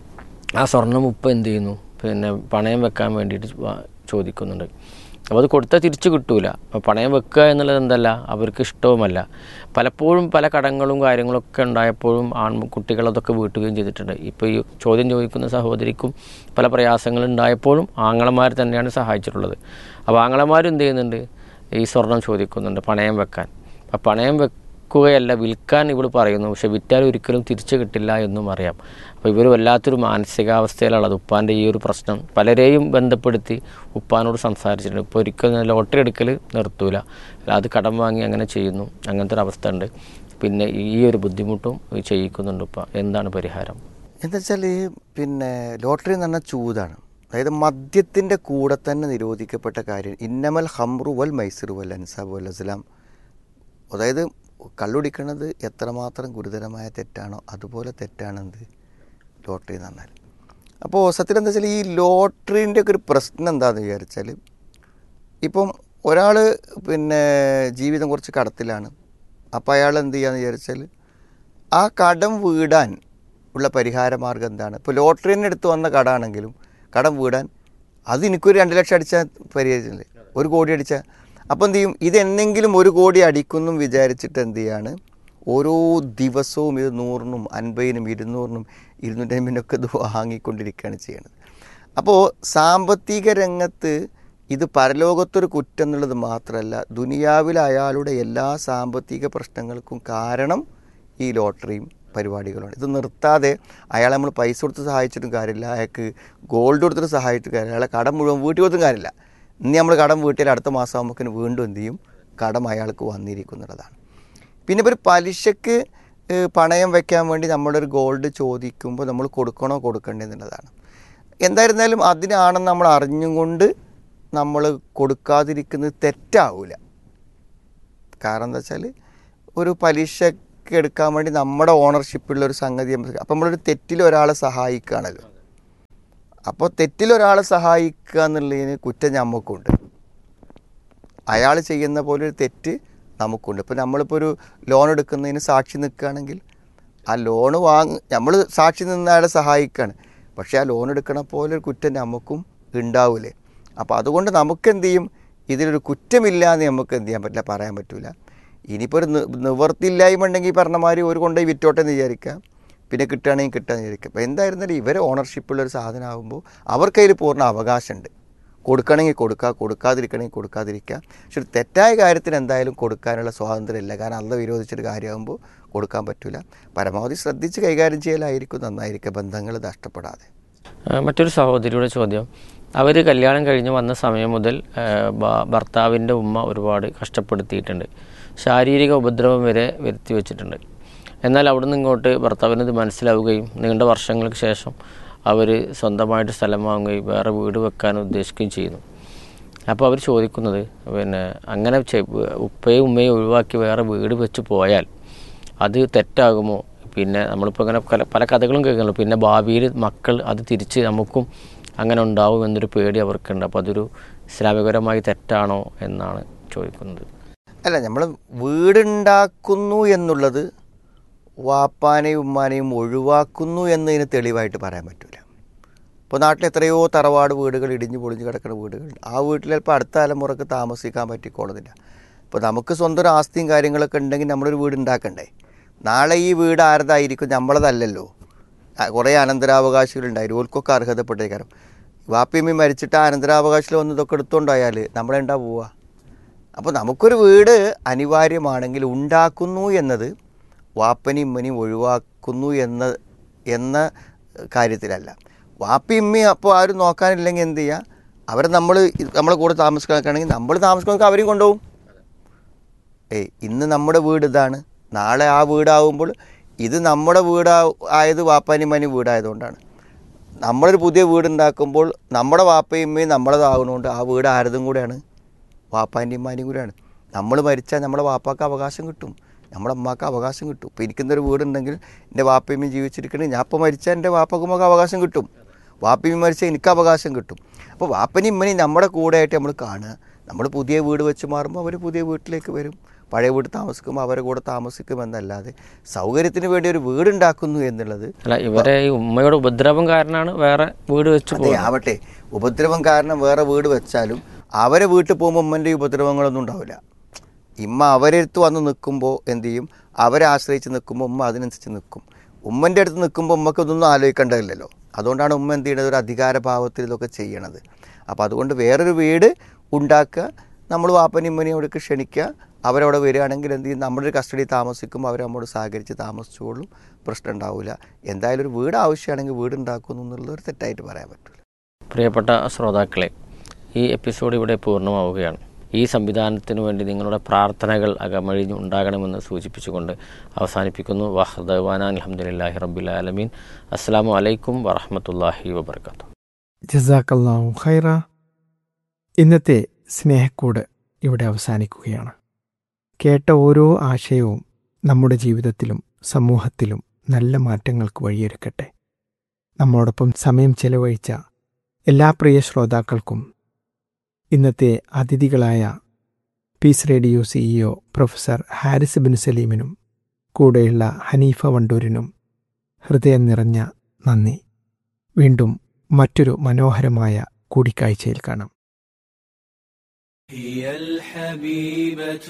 ആ സ്വർണം ഉപ്പ എന്ത് ചെയ്യുന്നു പിന്നെ പണയം വെക്കാൻ വേണ്ടിയിട്ട് വാ- ചോദിക്കുന്നുണ്ട് അപ്പോൾ അത് കൊടുത്താൽ തിരിച്ചു കിട്ടൂല അപ്പോൾ പണയം വെക്കുക എന്നുള്ളത് എന്തല്ല അവർക്ക് ഇഷ്ടവുമല്ല പലപ്പോഴും പല കടങ്ങളും കാര്യങ്ങളൊക്കെ ഉണ്ടായപ്പോഴും ആൺകുട്ടികൾ അതൊക്കെ വീട്ടുകയും ചെയ്തിട്ടുണ്ട് ഇപ്പോൾ ഈ ചോദ്യം ചോദിക്കുന്ന സഹോദരിക്കും പല പ്രയാസങ്ങൾ ഉണ്ടായപ്പോഴും ആങ്ങളമാർ തന്നെയാണ് സഹായിച്ചിട്ടുള്ളത് അപ്പോൾ ആങ്ങളമാരും എന്ത് ചെയ്യുന്നുണ്ട് ഈ സ്വർണം ചോദിക്കുന്നുണ്ട് പണയം വെക്കാൻ അപ്പോൾ പണയം വെക്കുകയല്ല വിൽക്കാൻ ഇവൾ പറയുന്നു പക്ഷെ വിറ്റാൽ ഒരിക്കലും തിരിച്ചു കിട്ടില്ല എന്നും അറിയാം അപ്പോൾ ഇവർ വല്ലാത്തൊരു മാനസികാവസ്ഥയിലുള്ളത് ഉപ്പാൻ്റെ ഈ ഒരു പ്രശ്നം പലരെയും ബന്ധപ്പെടുത്തി ഉപ്പാനോട് സംസാരിച്ചിട്ടുണ്ട് ഇപ്പോൾ ഒരിക്കലും ഞാൻ ലോട്ടറി എടുക്കൽ നിർത്തൂല അല്ല അത് കടം വാങ്ങി അങ്ങനെ ചെയ്യുന്നു അങ്ങനത്തെ ഒരു അവസ്ഥ ഉണ്ട് പിന്നെ ഈ ഒരു ബുദ്ധിമുട്ടും ചെയ്യിക്കുന്നുണ്ട് ഉപ്പ എന്താണ് പരിഹാരം എന്താ വെച്ചാൽ പിന്നെ ലോട്ടറി എന്ന് പറഞ്ഞാൽ ചൂതാണ് അതായത് മദ്യത്തിൻ്റെ കൂടെ തന്നെ നിരോധിക്കപ്പെട്ട കാര്യം ഇന്നമൽ ഹംറു വൽ മൈസറു വൽ അൻസാബ് വൽ അസ്ലാം അതായത് കള്ളുടിക്കുന്നത് എത്രമാത്രം ഗുരുതരമായ തെറ്റാണോ അതുപോലെ തെറ്റാണെന്ത് ലോട്ടറി എന്ന് പറഞ്ഞാൽ അപ്പോൾ സത്യം എന്താ വെച്ചാൽ ഈ ലോട്ടറീൻ്റെ ഒക്കെ ഒരു പ്രശ്നം എന്താണെന്ന് വിചാരിച്ചാൽ ഇപ്പം ഒരാൾ പിന്നെ ജീവിതം കുറച്ച് കടത്തിലാണ് അപ്പോൾ അയാൾ എന്ത് ചെയ്യാന്ന് വിചാരിച്ചാൽ ആ കടം വീടാൻ ഉള്ള പരിഹാര മാർഗം എന്താണ് ഇപ്പോൾ ലോട്ടറിന് എടുത്ത് വന്ന കടമാണെങ്കിലും കടം വീടാൻ അത് എനിക്കൊരു രണ്ട് ലക്ഷം അടിച്ചാൽ പരിഹരിച്ചില്ലേ ഒരു കോടി അടിച്ചാൽ അപ്പോൾ എന്ത് ചെയ്യും ഇതെന്നെങ്കിലും ഒരു കോടി അടിക്കുന്നും വിചാരിച്ചിട്ട് എന്ത് ചെയ്യാണ് ഓരോ ദിവസവും ഇത് നൂറിനും അൻപതിനും ഇരുന്നൂറിനും ഇരുന്നൂറ്റമ്പതിനൊക്കെ ഇത് വാങ്ങിക്കൊണ്ടിരിക്കുകയാണ് ചെയ്യുന്നത് അപ്പോൾ സാമ്പത്തിക രംഗത്ത് ഇത് പരലോകത്തൊരു കുറ്റം എന്നുള്ളത് മാത്രമല്ല ദുനിയാവിൽ അയാളുടെ എല്ലാ സാമ്പത്തിക പ്രശ്നങ്ങൾക്കും കാരണം ഈ ലോട്ടറിയും പരിപാടികളുമാണ് ഇത് നിർത്താതെ അയാളെ നമ്മൾ പൈസ കൊടുത്ത് സഹായിച്ചിട്ടും കാര്യമില്ല അയാൾക്ക് ഗോൾഡ് കൊടുത്തിട്ട് സഹായിച്ചിട്ടും കാര്യമില്ല അയാളെ കടം മുഴുവൻ വീട്ടിൽ കൊടുത്തും കാര്യമില്ല ഇനി നമ്മൾ കടം വീട്ടിൽ അടുത്ത മാസം ആകുമ്പോൾ വീണ്ടും എന്ത് ചെയ്യും കടം അയാൾക്ക് വന്നിരിക്കുന്നുള്ളതാണ് പിന്നെ ഇപ്പോൾ ഒരു പലിശക്ക് ഏഹ്, പണയം വെക്കാൻ വേണ്ടി നമ്മുടെ ഒരു ഗോൾഡ് ചോദിക്കുമ്പോൾ നമ്മൾ കൊടുക്കണോ കൊടുക്കണ്ടേ എന്നുള്ളതാണ് എന്തായിരുന്നാലും അതിനാണെന്ന് നമ്മൾ അറിഞ്ഞും കൊണ്ട് നമ്മൾ കൊടുക്കാതിരിക്കുന്നത് തെറ്റാവില്ല കാരണം എന്താ വെച്ചാൽ ഒരു പലിശക്ക് ഉണ്ടാക്കി എടുക്കാൻ വേണ്ടി നമ്മുടെ ഓണർഷിപ്പുള്ള ഒരു സംഗതി നമുക്ക് അപ്പം നമ്മളൊരു തെറ്റിൽ ഒരാളെ സഹായിക്കുകയാണല്ലോ അപ്പോൾ തെറ്റിൽ ഒരാളെ സഹായിക്കുക എന്നുള്ളതിന് കുറ്റം നമുക്കുണ്ട് അയാൾ ചെയ്യുന്ന പോലെ ഒരു തെറ്റ് നമുക്കുണ്ട് ഇപ്പോൾ നമ്മളിപ്പോൾ ഒരു ലോൺ എടുക്കുന്നതിന് സാക്ഷി നിൽക്കുകയാണെങ്കിൽ ആ ലോൺ വാങ്ങ നമ്മൾ സാക്ഷി നിന്ന് അയാളെ സഹായിക്കുകയാണ് പക്ഷേ ആ ലോൺ എടുക്കണ പോലെ ഒരു കുറ്റം നമുക്കും ഉണ്ടാവില്ലേ അപ്പോൾ അതുകൊണ്ട് നമുക്ക് എന്ത് ചെയ്യും ഇതിലൊരു കുറ്റമില്ല എന്ന് നമുക്ക് എന്ത് ചെയ്യാൻ പറ്റില്ല പറയാൻ പറ്റില്ല ഇനിയിപ്പോൾ ഒരു നി- നിവർത്തിയില്ലായ്മ ഉണ്ടെങ്കിൽ പറഞ്ഞ മാതിരി ഒരു കൊണ്ടുപോയി വിറ്റോട്ടെ എന്ന് വിചാരിക്കാം പിന്നെ കിട്ടുകയാണെങ്കിൽ കിട്ടാന്ന് വിചാരിക്കാം അപ്പോൾ എന്തായിരുന്നാലും ഇവരെ ഓണർഷിപ്പുള്ള ഒരു സാധനമാകുമ്പോൾ അവർക്കതിൽ പൂർണ്ണ അവകാശമുണ്ട് കൊടുക്കണമെങ്കിൽ കൊടുക്കുക കൊടുക്കാതിരിക്കണമെങ്കിൽ കൊടുക്കാതിരിക്കുക പക്ഷെ ഒരു തെറ്റായ കാര്യത്തിന് എന്തായാലും കൊടുക്കാനുള്ള സ്വാതന്ത്ര്യമില്ല കാരണം അല്ല വിരോധിച്ചൊരു കാര്യമാകുമ്പോൾ കൊടുക്കാൻ പറ്റില്ല പരമാവധി ശ്രദ്ധിച്ച് കൈകാര്യം ചെയ്യലായിരിക്കും നന്നായിരിക്കുക ബന്ധങ്ങൾ നഷ്ടപ്പെടാതെ ആ, മറ്റൊരു സഹോദരിയുടെ ചോദ്യം അവർ കല്യാണം കഴിഞ്ഞ് വന്ന സമയം മുതൽ ആ, ഭ- ഭർത്താവിൻ്റെ ഉമ്മ ഒരുപാട് കഷ്ടപ്പെടുത്തിയിട്ടുണ്ട് ശാരീരിക ഉപദ്രവം വരെ വരുത്തി വെച്ചിട്ടുണ്ട് എന്നാൽ അവിടെ നിന്ന് ഇങ്ങോട്ട് ഭർത്താവിന് ഇത് മനസ്സിലാവുകയും നീണ്ട വർഷങ്ങൾക്ക് ശേഷം അവർ സ്വന്തമായിട്ട് സ്ഥലം വാങ്ങുകയും വേറെ വീട് വെക്കാൻ ഉദ്ദേശിക്കുകയും ചെയ്യുന്നു അപ്പോൾ അവർ ചോദിക്കുന്നത് പിന്നെ അങ്ങനെ ചെ- ഉപ്പയും ഉമ്മയും ഒഴിവാക്കി വേറെ വീട് വെച്ച് പോയാൽ അത് തെറ്റാകുമോ പിന്നെ നമ്മളിപ്പോൾ ഇങ്ങനെ പല പല കഥകളും കേൾക്കുന്നുള്ളൂ പിന്നെ ഭാവിയിൽ മക്കൾ അത് തിരിച്ച് നമുക്കും അങ്ങനെ ഉണ്ടാവും എന്നൊരു പേടി അവർക്കുണ്ട് അപ്പോൾ അതൊരു ഇസ്ലാമികപരമായി തെറ്റാണോ എന്നാണ് ചോദിക്കുന്നത് അല്ല നമ്മൾ വീടുണ്ടാക്കുന്നു എന്നുള്ളത് വാപ്പാനെയും ഉമ്മാനെയും ഒഴിവാക്കുന്നു എന്നതിന് തെളിവായിട്ട് പറയാൻ പറ്റില്ല ഇപ്പോൾ നാട്ടിൽ എത്രയോ തറവാട് വീടുകൾ ഇടിഞ്ഞു പൊളിഞ്ഞ് കിടക്കുന്ന വീടുകൾ ആ വീട്ടിൽ ചിലപ്പോൾ അടുത്ത തലമുറക്ക് താമസിക്കാൻ പറ്റിക്കോളുന്നില്ല ഇപ്പോൾ നമുക്ക് സ്വന്തം ഒരു ആസ്തിയും കാര്യങ്ങളൊക്കെ ഉണ്ടെങ്കിൽ നമ്മളൊരു വീട് ഉണ്ടാക്കണ്ടേ നാളെ ഈ വീട് ആരതായിരിക്കും നമ്മളതല്ലല്ലോ ആ, കുറേ അനന്തരാവകാശികളുണ്ടായിരുന്നു ഓൽക്കൊക്കെ അർഹതപ്പെട്ടേക്കാരം വാപ്പിയമ്മി മരിച്ചിട്ട് ആ അനന്തരാവകാശത്തിൽ വന്ന് ഇതൊക്കെ എടുത്തോണ്ടായാൽ നമ്മളെണ്ടാ പോവുക അപ്പോൾ നമുക്കൊരു വീട് അനിവാര്യമാണെങ്കിൽ ഉണ്ടാക്കുന്നു എന്നത് വാപ്പനെയും ഉമ്മനെയും ഒഴിവാക്കുന്നു എന്ന എന്ന കാര്യത്തിലല്ല വാപ്പി ഉമ്മയും അപ്പോൾ ആരും നോക്കാനില്ലെങ്കിൽ എന്ത് ചെയ്യുക അവരെ നമ്മൾ നമ്മളെ കൂടെ താമസിക്കാണെങ്കിൽ നമ്മൾ താമസിക്കണമെങ്കിൽ അവരെയും കൊണ്ടുപോകും ഏയ് ഇന്ന് നമ്മുടെ വീട് ഇതാണ് നാളെ ആ വീടാവുമ്പോൾ ഇത് നമ്മുടെ വീടാ ആയത് വാപ്പാനും ഉമ്മാനും വീടായതുകൊണ്ടാണ് നമ്മളൊരു പുതിയ വീടുണ്ടാക്കുമ്പോൾ നമ്മുടെ വാപ്പയും ഉമ്മയും നമ്മളതാകണോണ്ട് ആ വീട് ആരതും കൂടെയാണ് വാപ്പാൻ്റെയും ഉമ്മാൻ്റെയും കൂടെയാണ് നമ്മൾ മരിച്ചാൽ നമ്മുടെ വാപ്പാക്ക് അവകാശം കിട്ടും നമ്മുടെ അമ്മക്ക് അവകാശം കിട്ടും ഇപ്പോൾ എനിക്കുന്നൊരു വീടുണ്ടെങ്കിൽ എൻ്റെ വാപ്പയും ജീവിച്ചിരിക്കണമെങ്കിൽ ഞാൻ ഇപ്പോൾ മരിച്ചാൽ എൻ്റെ വാപ്പക്കുമ്മക്ക് അവകാശം കിട്ടും വാപ്പയും മരിച്ചാൽ എനിക്ക് അവകാശം കിട്ടും അപ്പോൾ വാപ്പനെയും ഉമ്മനെയും നമ്മുടെ കൂടെ ആയിട്ട് നമ്മൾ കാണുക നമ്മൾ പുതിയ വീട് വെച്ച് മാറുമ്പോൾ അവർ പുതിയ വീട്ടിലേക്ക് വരും പഴയ വീട് താമസിക്കുമ്പോൾ അവരെ കൂടെ താമസിക്കുമെന്നല്ലാതെ സൗകര്യത്തിന് വേണ്ടി ഒരു വീടുണ്ടാക്കുന്നു എന്നുള്ളത് അല്ല ഇവരെ ഈ ഉമ്മയുടെ ഉപദ്രവം കാരണമാണ് വേറെ വീട് വെച്ച് അതെ പോകുന്നത് ആവട്ടെ ഉപദ്രവം കാരണം വേറെ വീട് വെച്ചാലും അവരെ വീട്ടിൽ പോകുമ്പോൾ ഉമ്മൻ്റെ ഉപദ്രവങ്ങളൊന്നും ഉണ്ടാവില്ല ഇമ്മ അവരെടുത്ത് വന്ന് നിൽക്കുമ്പോൾ എന്ത് ചെയ്യും അവരെ ആശ്രയിച്ച് നിൽക്കുമ്പോൾ ഉമ്മ അതിനനുസരിച്ച് നിൽക്കും ഉമ്മൻ്റെ അടുത്ത് നിൽക്കുമ്പോൾ ഉമ്മക്ക് ഇതൊന്നും ആലോചിക്കേണ്ടതില്ലല്ലോ അതുകൊണ്ടാണ് ഉമ്മ എന്ത് ചെയ്യണത് ഒരു അധികാരഭാവത്തിൽ ഇതൊക്കെ ചെയ്യണത് അപ്പോൾ അതുകൊണ്ട് വേറൊരു വീട് ഉണ്ടാക്കുക നമ്മൾ വാപ്പനും ഇമ്മനെയും അവിടേക്ക് ക്ഷണിക്കുക അവരവിടെ വരികയാണെങ്കിൽ എന്ത് ചെയ്യും നമ്മുടെ ഒരു കസ്റ്റഡി താമസിക്കുമ്പോൾ അവർ നമ്മോട് സഹകരിച്ച് താമസിച്ചോളും പ്രശ്നം ഉണ്ടാവില്ല എന്തായാലും ഒരു വീട് ആവശ്യമാണെങ്കിൽ വീട് ഉണ്ടാക്കുന്നു എന്നുള്ളത് ഒരു തെറ്റായിട്ട് പറയാൻ പറ്റില്ല പ്രിയപ്പെട്ട ശ്രോതാക്കളെ ഈ എപ്പിസോഡ് ഇവിടെ പൂർണ്ണമാവുകയാണ് ഈ സംവിധാനത്തിന് വേണ്ടി നിങ്ങളുടെ പ്രാർത്ഥനകൾ അകമഴിഞ്ഞ് ഉണ്ടാകണമെന്ന് സൂചിപ്പിച്ചുകൊണ്ട് അവസാനിപ്പിക്കുന്നു വഹദവാന അലഹമുല്ലാഹി റബ്ബുലാലമീൻ അസ്സാം വലൈക്കും വറഹമത്തല്ലാഹി വബർക്കാത്തു ജസാക്കല്ലാഹു ഖൈറ ഇന്നത്തെ സ്നേഹക്കൂട് ഇവിടെ അവസാനിക്കുകയാണ് കേട്ട ഓരോ ആശയവും നമ്മുടെ ജീവിതത്തിലും സമൂഹത്തിലും നല്ല മാറ്റങ്ങൾക്ക് വഴിയൊരുക്കട്ടെ നമ്മോടൊപ്പം സമയം ചെലവഴിച്ച എല്ലാ പ്രിയ ശ്രോതാക്കൾക്കും ഇന്നത്തെ അതിഥികളായ Peace radio CEO professor Haris bin സലീമിനും കൂടെയുള്ള ഹനീഫ വണ്ടൂരിനും ഹൃദയം നിറഞ്ഞ നന്ദി വീണ്ടും മറ്റൊരു മനോഹരമായ കൂടിക്കാഴ്ചയിൽ കാണാം هي الحبيبة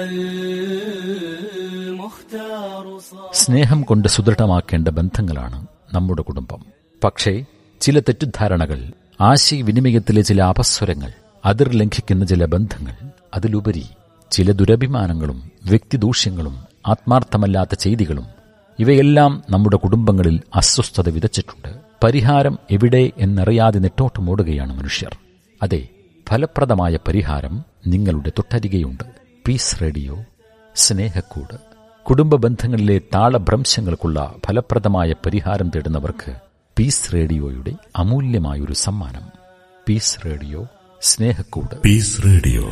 والمختار صار സ്നേഹം കൊണ്ട് സുദൃഢമാക്കേണ്ട ബന്ധങ്ങളാണ് നമ്മുടെ കുടുംബം പക്ഷേ ചില തെറ്റിദ്ധാരണകൾ ആശയവിനിമയത്തിലെ ചില അപസ്വരങ്ങൾ അതിർ ലംഘിക്കുന്ന ചില ബന്ധങ്ങൾ അതിലുപരി ചില ദുരഭിമാനങ്ങളും വ്യക്തിദൂഷ്യങ്ങളും ആത്മാർത്ഥമല്ലാത്ത ചെയ്തികളും ഇവയെല്ലാം നമ്മുടെ കുടുംബങ്ങളിൽ അസ്വസ്ഥത വിതച്ചിട്ടുണ്ട് പരിഹാരം എവിടെ എന്നറിയാതെ നെട്ടോട്ടമോടുകയാണ് മനുഷ്യർ അതെ ഫലപ്രദമായ പരിഹാരം നിങ്ങളുടെ തൊട്ടരികെയുണ്ട് പീസ് റേഡിയോ സ്നേഹക്കൂട് കുടുംബ ബന്ധങ്ങളിലെ താളഭ്രംശങ്ങൾക്കുള്ള ഫലപ്രദമായ പരിഹാരം തേടുന്നവർക്ക് പീസ് റേഡിയോയുടെ അമൂല്യമായൊരു സമ്മാനം പീസ് റേഡിയോ സ്നേഹക്കൂട് Peace Radio.